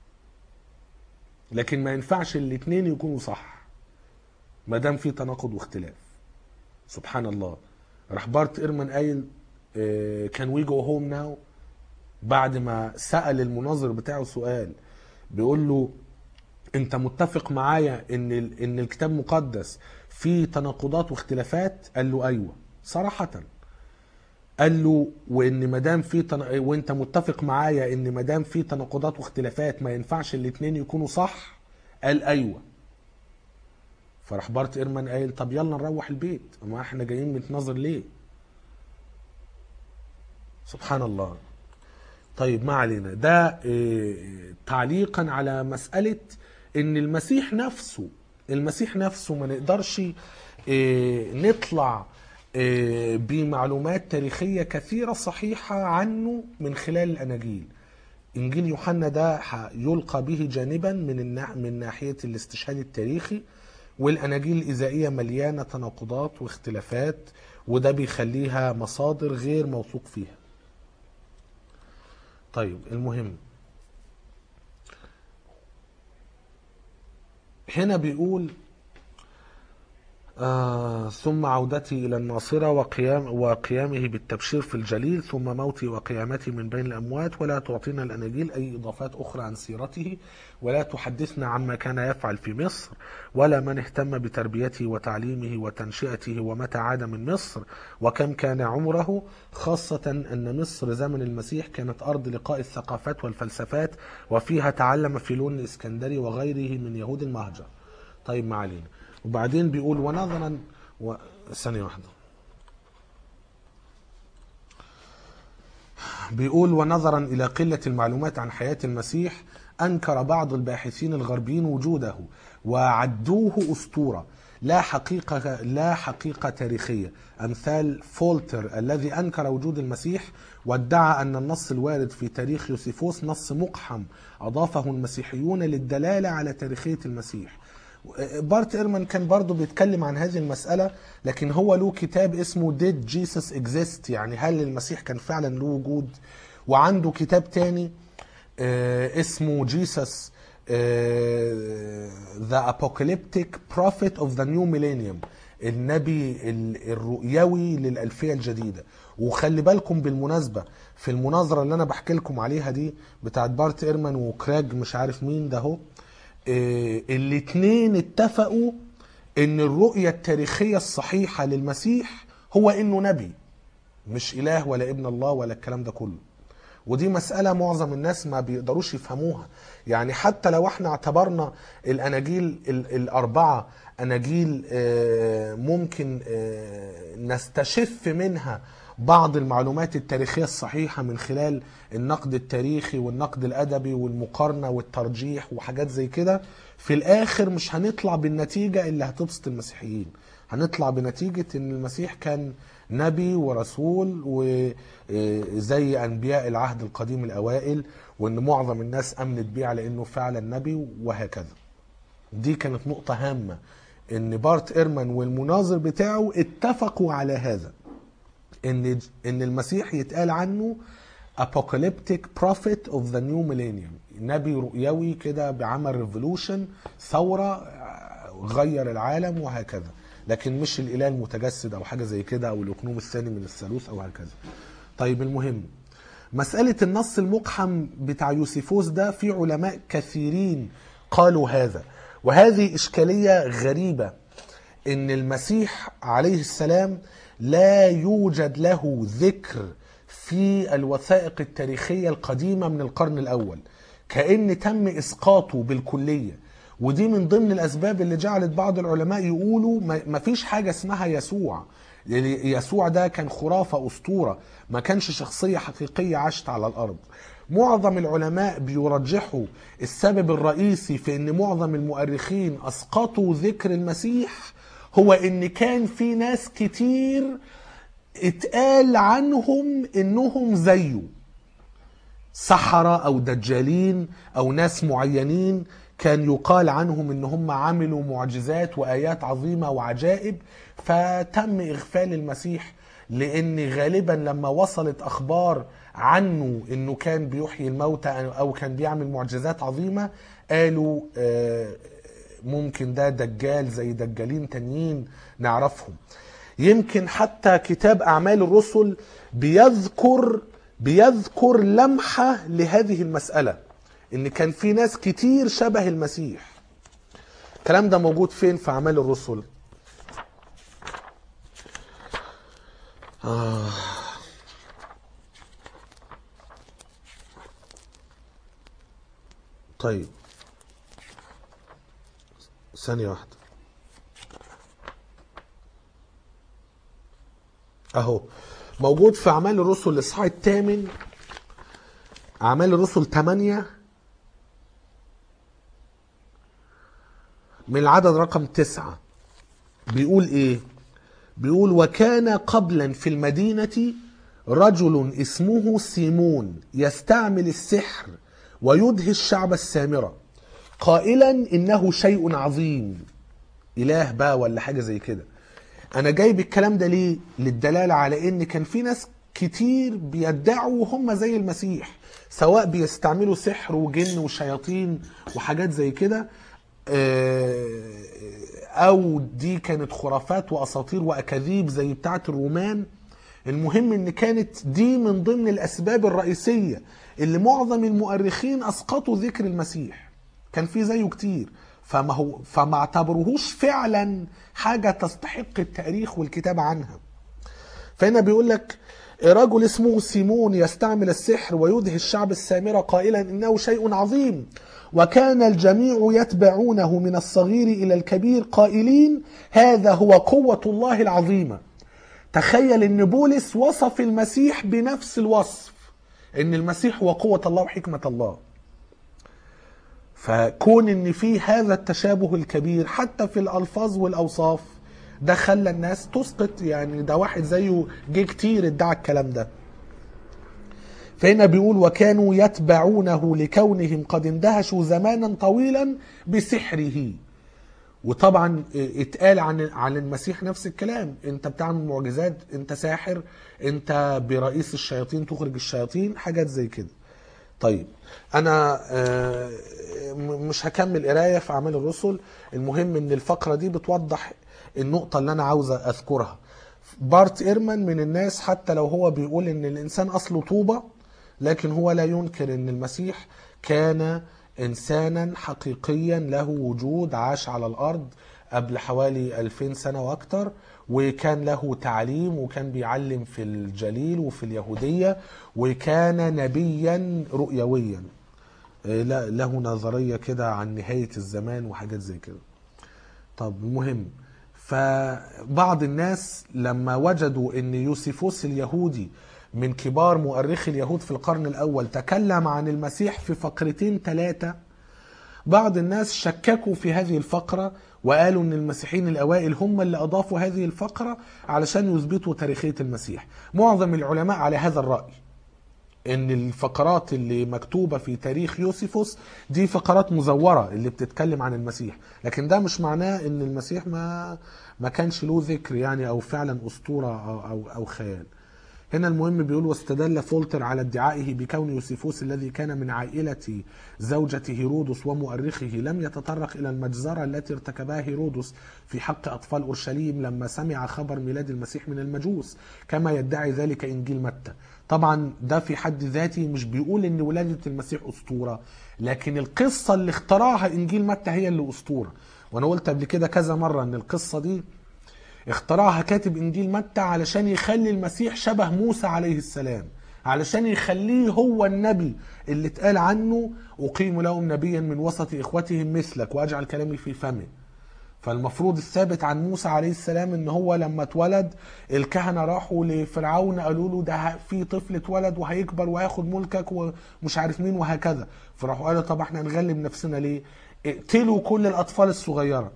لكن ما ينفعش الاتنين يكونوا صح ما دام في تناقض واختلاف سبحان الله راح بارت ايرمان قايل كان وي جو هوم ناو بعد ما سأل المناظر بتاعه سؤال بيقول له انت متفق معايا ان ال- ان الكتاب المقدس فيه تناقضات واختلافات قال له ايوه صراحه قال له وان ما دام في تن... وانت متفق معايا ان ما دام في تناقضات واختلافات ما ينفعش الاثنين يكونوا صح قال ايوه فراح بارت ايرمان قايل طب يلا نروح البيت ما احنا جايين نتناظر ليه سبحان الله طيب ما علينا ده إيه، تعليقا على مسألة ان المسيح نفسه المسيح نفسه ما نقدرش إيه، نطلع إيه، بمعلومات تاريخية كثيرة صحيحة عنه من خلال الأناجيل إنجيل يوحنا ده ح- يلقى به جانبا من النا- من ناحية الاستشهاد التاريخي والأناجيل الإذائية مليانة تناقضات واختلافات وده بيخليها مصادر غير موثوق فيها طيب المهم هنا بيقول آه ثم عودتي إلى الناصرة وقيام وقيامه بالتبشير في الجليل ثم موتي وقيامتي من بين الأموات ولا تعطينا الأناجيل أي إضافات أخرى عن سيرته ولا تحدثنا عما كان يفعل في مصر ولا من اهتم بتربيته وتعليمه وتنشئته ومتى عاد من مصر وكم كان عمره خاصة أن مصر زمن المسيح كانت أرض لقاء الثقافات والفلسفات وفيها تعلم فيلون الإسكندري وغيره من يهود المهجر طيب ما علينا وبعدين بيقول ونظرا و... ثانية واحدة بيقول ونظرا إلى قلة المعلومات عن حياة المسيح أنكر بعض الباحثين الغربيين وجوده وعدوه أسطورة لا حقيقة لا حقيقة تاريخية أمثال فولتر الذي أنكر وجود المسيح وادعى أن النص الوارد في تاريخ يوسيفوس نص مقحم أضافه المسيحيون للدلالة على تاريخية المسيح بارت ايرمان كان برضو بيتكلم عن هذه المسألة لكن هو له كتاب اسمه Did Jesus Exist يعني هل المسيح كان فعلا له وجود وعنده كتاب تاني آه، اسمه Jesus آه، The Apocalyptic Prophet of the New Millennium النبي ال- الرؤيوي للألفية الجديدة وخلي بالكم بالمناسبة في المناظرة اللي أنا بحكي لكم عليها دي بتاعت بارت إيرمان وكراج مش عارف مين ده هو آه، الاتنين اتفقوا ان الرؤية التاريخية الصحيحة للمسيح هو انه نبي مش اله ولا ابن الله ولا الكلام ده كله ودي مسألة معظم الناس ما بيقدروش يفهموها يعني حتى لو احنا اعتبرنا الأناجيل ال- الأربعة أناجيل آه، ممكن آه، نستشف منها بعض المعلومات التاريخية الصحيحة من خلال النقد التاريخي والنقد الأدبي والمقارنة والترجيح وحاجات زي كده في الآخر مش هنطلع بالنتيجة اللي هتبسط المسيحيين هنطلع بنتيجة ان المسيح كان نبي ورسول وزي انبياء العهد القديم الاوائل وان معظم الناس امنت بيه على انه فعلا نبي وهكذا دي كانت نقطة هامة ان بارت ايرمان والمناظر بتاعه اتفقوا على هذا ان ان المسيح يتقال عنه apocalyptic prophet of the new millennium نبي رؤيوي كده بعمل ريفولوشن ثورة غير العالم وهكذا لكن مش الاله المتجسد او حاجه زي كده او الاقنوم الثاني من الثالوث او هكذا طيب المهم مسألة النص المقحم بتاع يوسيفوس ده في علماء كثيرين قالوا هذا وهذه إشكالية غريبة إن المسيح عليه السلام لا يوجد له ذكر في الوثائق التاريخية القديمة من القرن الأول كأن تم إسقاطه بالكلية ودي من ضمن الأسباب اللي جعلت بعض العلماء يقولوا ما ما فيش حاجة اسمها يسوع يعني يسوع ده كان خرافة أسطورة ما كانش شخصية حقيقية عاشت على الأرض معظم العلماء بيرجحوا السبب الرئيسي في ان معظم المؤرخين اسقطوا ذكر المسيح هو ان كان في ناس كتير اتقال عنهم انهم زيه سحرة او دجالين او ناس معينين كان يقال عنهم ان هم عملوا معجزات وايات عظيمة وعجائب فتم اغفال المسيح لان غالبا لما وصلت اخبار عنه انه كان بيحيي الموتى او كان بيعمل معجزات عظيمة قالوا آه، ممكن ده دجال زي دجالين تانيين نعرفهم يمكن حتى كتاب اعمال الرسل بيذكر بيذكر لمحة لهذه المسألة ان كان في ناس كتير شبه المسيح الكلام ده موجود فين في اعمال الرسل آه. طيب ثانية واحدة اهو موجود في اعمال الرسل الاصحاح الثامن اعمال الرسل 8 من العدد رقم تسعة بيقول ايه بيقول وكان قبلا في المدينة رجل اسمه سيمون يستعمل السحر ويدهي الشعب السامرة قائلا انه شيء عظيم اله بقى ولا حاجة زي كده انا جايب الكلام ده ليه للدلالة على ان كان في ناس كتير بيدعوا هم زي المسيح سواء بيستعملوا سحر وجن وشياطين وحاجات زي كده آه، او دي كانت خرافات واساطير واكاذيب زي بتاعه الرومان المهم ان كانت دي من ضمن الاسباب الرئيسيه اللي معظم المؤرخين اسقطوا ذكر المسيح كان في زيه كتير فما هو فما اعتبروهوش فعلا حاجه تستحق التاريخ والكتابه عنها فهنا بيقول لك رجل اسمه سيمون يستعمل السحر ويدهي الشعب السامرة قائلا إنه شيء عظيم وكان الجميع يتبعونه من الصغير إلى الكبير قائلين هذا هو قوة الله العظيمة تخيل ان بولس وصف المسيح بنفس الوصف ان المسيح هو قوة الله وحكمة الله فكون ان في هذا التشابه الكبير حتى في الالفاظ والاوصاف ده خلى الناس تسقط يعني ده واحد زيه جه كتير ادعى الكلام ده فهنا بيقول وكانوا يتبعونه لكونهم قد اندهشوا زمانا طويلا بسحره وطبعا اتقال عن عن المسيح نفس الكلام انت بتعمل معجزات انت ساحر انت برئيس الشياطين تخرج الشياطين حاجات زي كده طيب انا آه، م- مش هكمل قرايه في اعمال الرسل المهم ان الفقره دي بتوضح النقطه اللي انا عاوز اذكرها بارت ايرمان من الناس حتى لو هو بيقول ان الانسان اصله طوبه لكن هو لا ينكر ان المسيح كان انسانا حقيقيا له وجود عاش على الارض قبل حوالي 2000 سنة وأكتر وكان له تعليم وكان بيعلم في الجليل وفي اليهودية وكان نبيا رؤيويا آه، لا- له نظرية كده عن نهاية الزمان وحاجات زي كده طب المهم فبعض الناس لما وجدوا ان يوسيفوس اليهودي من كبار مؤرخي اليهود في القرن الاول تكلم عن المسيح في فقرتين ثلاثه بعض الناس شككوا في هذه الفقره وقالوا ان المسيحيين الاوائل هم اللي اضافوا هذه الفقره علشان يثبتوا تاريخيه المسيح معظم العلماء على هذا الراي ان الفقرات اللي مكتوبة في تاريخ يوسيفوس دي فقرات مزورة اللي بتتكلم عن المسيح لكن ده مش معناه ان المسيح ما ما كانش له ذكر يعني او فعلا اسطورة او او, أو خيال هنا المهم بيقول واستدل فولتر على ادعائه بكون يوسيفوس الذي كان من عائلة زوجة هيرودس ومؤرخه لم يتطرق إلى المجزرة التي ارتكبها هيرودس في حق أطفال أورشليم لما سمع خبر ميلاد المسيح من المجوس كما يدعي ذلك إنجيل متى طبعا ده في حد ذاته مش بيقول ان ولادة المسيح أسطورة لكن القصة اللي اخترعها إنجيل متى هي اللي أسطورة وأنا قلت قبل كده كذا مرة ان القصة دي اخترعها كاتب انجيل متى علشان يخلي المسيح شبه موسى عليه السلام علشان يخليه هو النبي اللي اتقال عنه اقيم لهم نبيا من وسط اخوتهم مثلك واجعل كلامي في فمه فالمفروض الثابت عن موسى عليه السلام ان هو لما اتولد الكهنه راحوا لفرعون قالوا له ده في طفل اتولد وهيكبر وهياخد ملكك ومش عارف مين وهكذا فراحوا قالوا طب احنا نغلب نفسنا ليه اقتلوا كل الاطفال الصغيره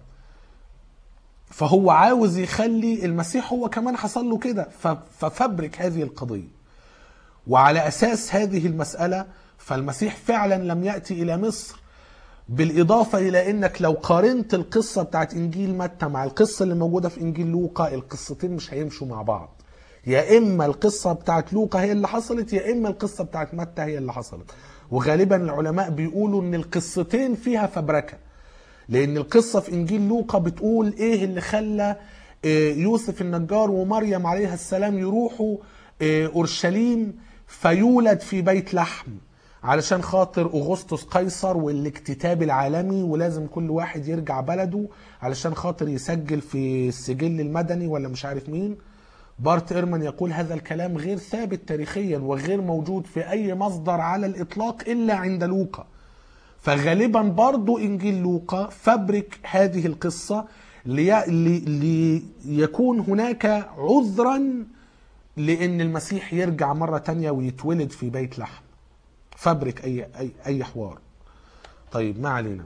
فهو عاوز يخلي المسيح هو كمان حصل له كده ف- ففبرك هذه القضية وعلى أساس هذه المسألة فالمسيح فعلا لم يأتي إلى مصر بالإضافة إلى أنك لو قارنت القصة بتاعت إنجيل متى مع القصة اللي موجودة في إنجيل لوقا القصتين مش هيمشوا مع بعض يا إما القصة بتاعت لوقا هي اللي حصلت يا إما القصة بتاعت متى هي اللي حصلت وغالبا العلماء بيقولوا أن القصتين فيها فبركة لان القصه في انجيل لوقا بتقول ايه اللي خلى آه، يوسف النجار ومريم عليها السلام يروحوا آه، اورشليم فيولد في بيت لحم علشان خاطر اغسطس قيصر والاكتتاب العالمي ولازم كل واحد يرجع بلده علشان خاطر يسجل في السجل المدني ولا مش عارف مين بارت ايرمان يقول هذا الكلام غير ثابت تاريخيا وغير موجود في اي مصدر على الاطلاق الا عند لوقا فغالبا برضو انجيل لوقا فبرك هذه القصه لي... لي... ليكون هناك عذرا لان المسيح يرجع مره تانية ويتولد في بيت لحم فبرك اي اي اي حوار طيب ما علينا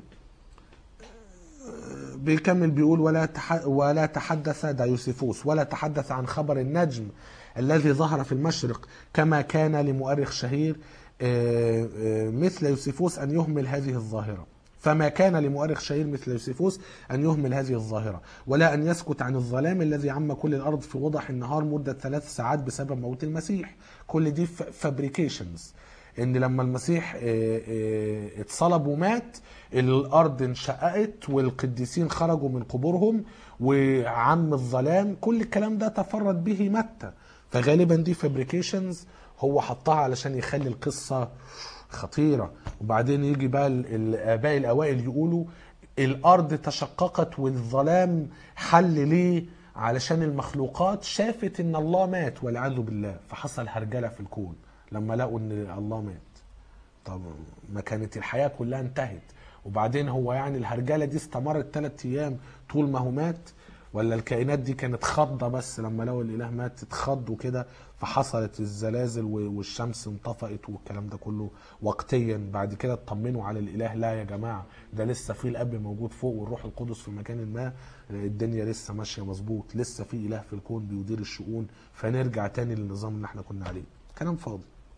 بيكمل بيقول ولا تح... ولا تحدث دايوسيفوس ولا تحدث عن خبر النجم الذي ظهر في المشرق كما كان لمؤرخ شهير آه، آه، مثل يوسيفوس أن يهمل هذه الظاهرة فما كان لمؤرخ شهير مثل يوسيفوس أن يهمل هذه الظاهرة ولا أن يسكت عن الظلام الذي عم كل الأرض في وضح النهار مدة ثلاث ساعات بسبب موت المسيح كل دي فابريكيشنز ان لما المسيح آه، آه، اتصلب ومات الارض انشققت والقديسين خرجوا من قبورهم وعم الظلام كل الكلام ده تفرد به متى فغالبا دي فابريكيشنز هو حطها علشان يخلي القصة خطيرة وبعدين يجي بقى ال- الآباء الأوائل يقولوا الأرض تشققت والظلام حل ليه علشان المخلوقات شافت إن الله مات والعياذ بالله فحصل هرجلة في الكون لما لقوا إن الله مات طب ما كانت الحياة كلها انتهت وبعدين هو يعني الهرجلة دي استمرت ثلاث أيام طول ما هو مات ولا الكائنات دي كانت خضة بس لما لقوا الإله مات اتخضوا كده فحصلت الزلازل و- والشمس انطفأت والكلام ده كله وقتيا بعد كده اطمنوا على الإله لا يا جماعة ده لسه في الأب موجود فوق والروح القدس في مكان ما الدنيا لسه ماشية مظبوط لسه في إله في الكون بيدير الشؤون فنرجع تاني للنظام اللي احنا كنا عليه كلام فاضي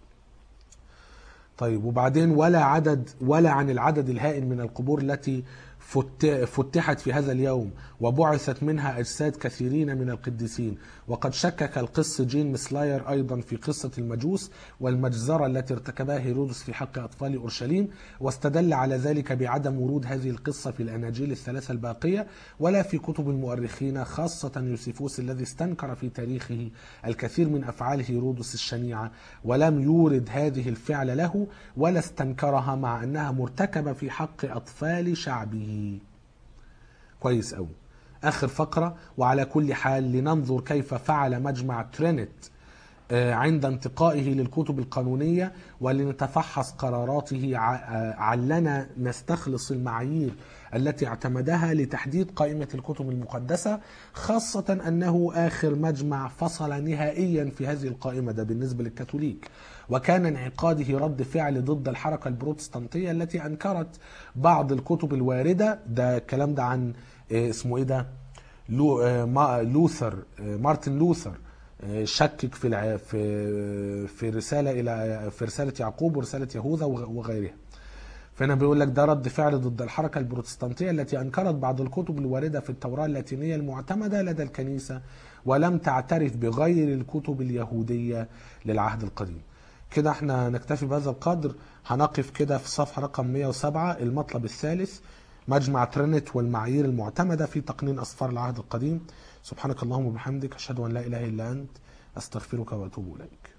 طيب وبعدين ولا عدد ولا عن العدد الهائل من القبور التي فت- فتحت في هذا اليوم وبعثت منها أجساد كثيرين من القديسين وقد شكك القس جين مسلاير أيضا في قصة المجوس والمجزرة التي ارتكبها هيرودس في حق أطفال أورشليم واستدل على ذلك بعدم ورود هذه القصة في الأناجيل الثلاثة الباقية ولا في كتب المؤرخين خاصة يوسيفوس الذي استنكر في تاريخه الكثير من أفعال هيرودس الشنيعة ولم يورد هذه الفعل له ولا استنكرها مع أنها مرتكبة في حق أطفال شعبه كويس قوي آخر فقرة وعلى كل حال لننظر كيف فعل مجمع ترينت آه، عند انتقائه للكتب القانونية ولنتفحص قراراته ع- آه، علنا نستخلص المعايير التي اعتمدها لتحديد قائمة الكتب المقدسة خاصة أنه آخر مجمع فصل نهائيا في هذه القائمة ده بالنسبة للكاثوليك وكان انعقاده رد فعل ضد الحركة البروتستانتية التي أنكرت بعض الكتب الواردة ده الكلام ده عن آه، اسمه إيه ده لو آه، ما- لوثر آه، مارتن لوثر آه، شكك في الع... في في رساله الى في رساله يعقوب ورساله يهوذا وغ- وغيرها. فهنا بيقول لك ده رد فعل ضد الحركه البروتستانتيه التي انكرت بعض الكتب الوارده في التوراه اللاتينيه المعتمده لدى الكنيسه ولم تعترف بغير الكتب اليهوديه للعهد القديم. كده احنا نكتفي بهذا القدر هنقف كده في صفحه رقم 107 المطلب الثالث مجمع ترينت والمعايير المعتمده في تقنين اسفار العهد القديم. سبحانك اللهم وبحمدك اشهد ان لا اله الا انت استغفرك واتوب اليك.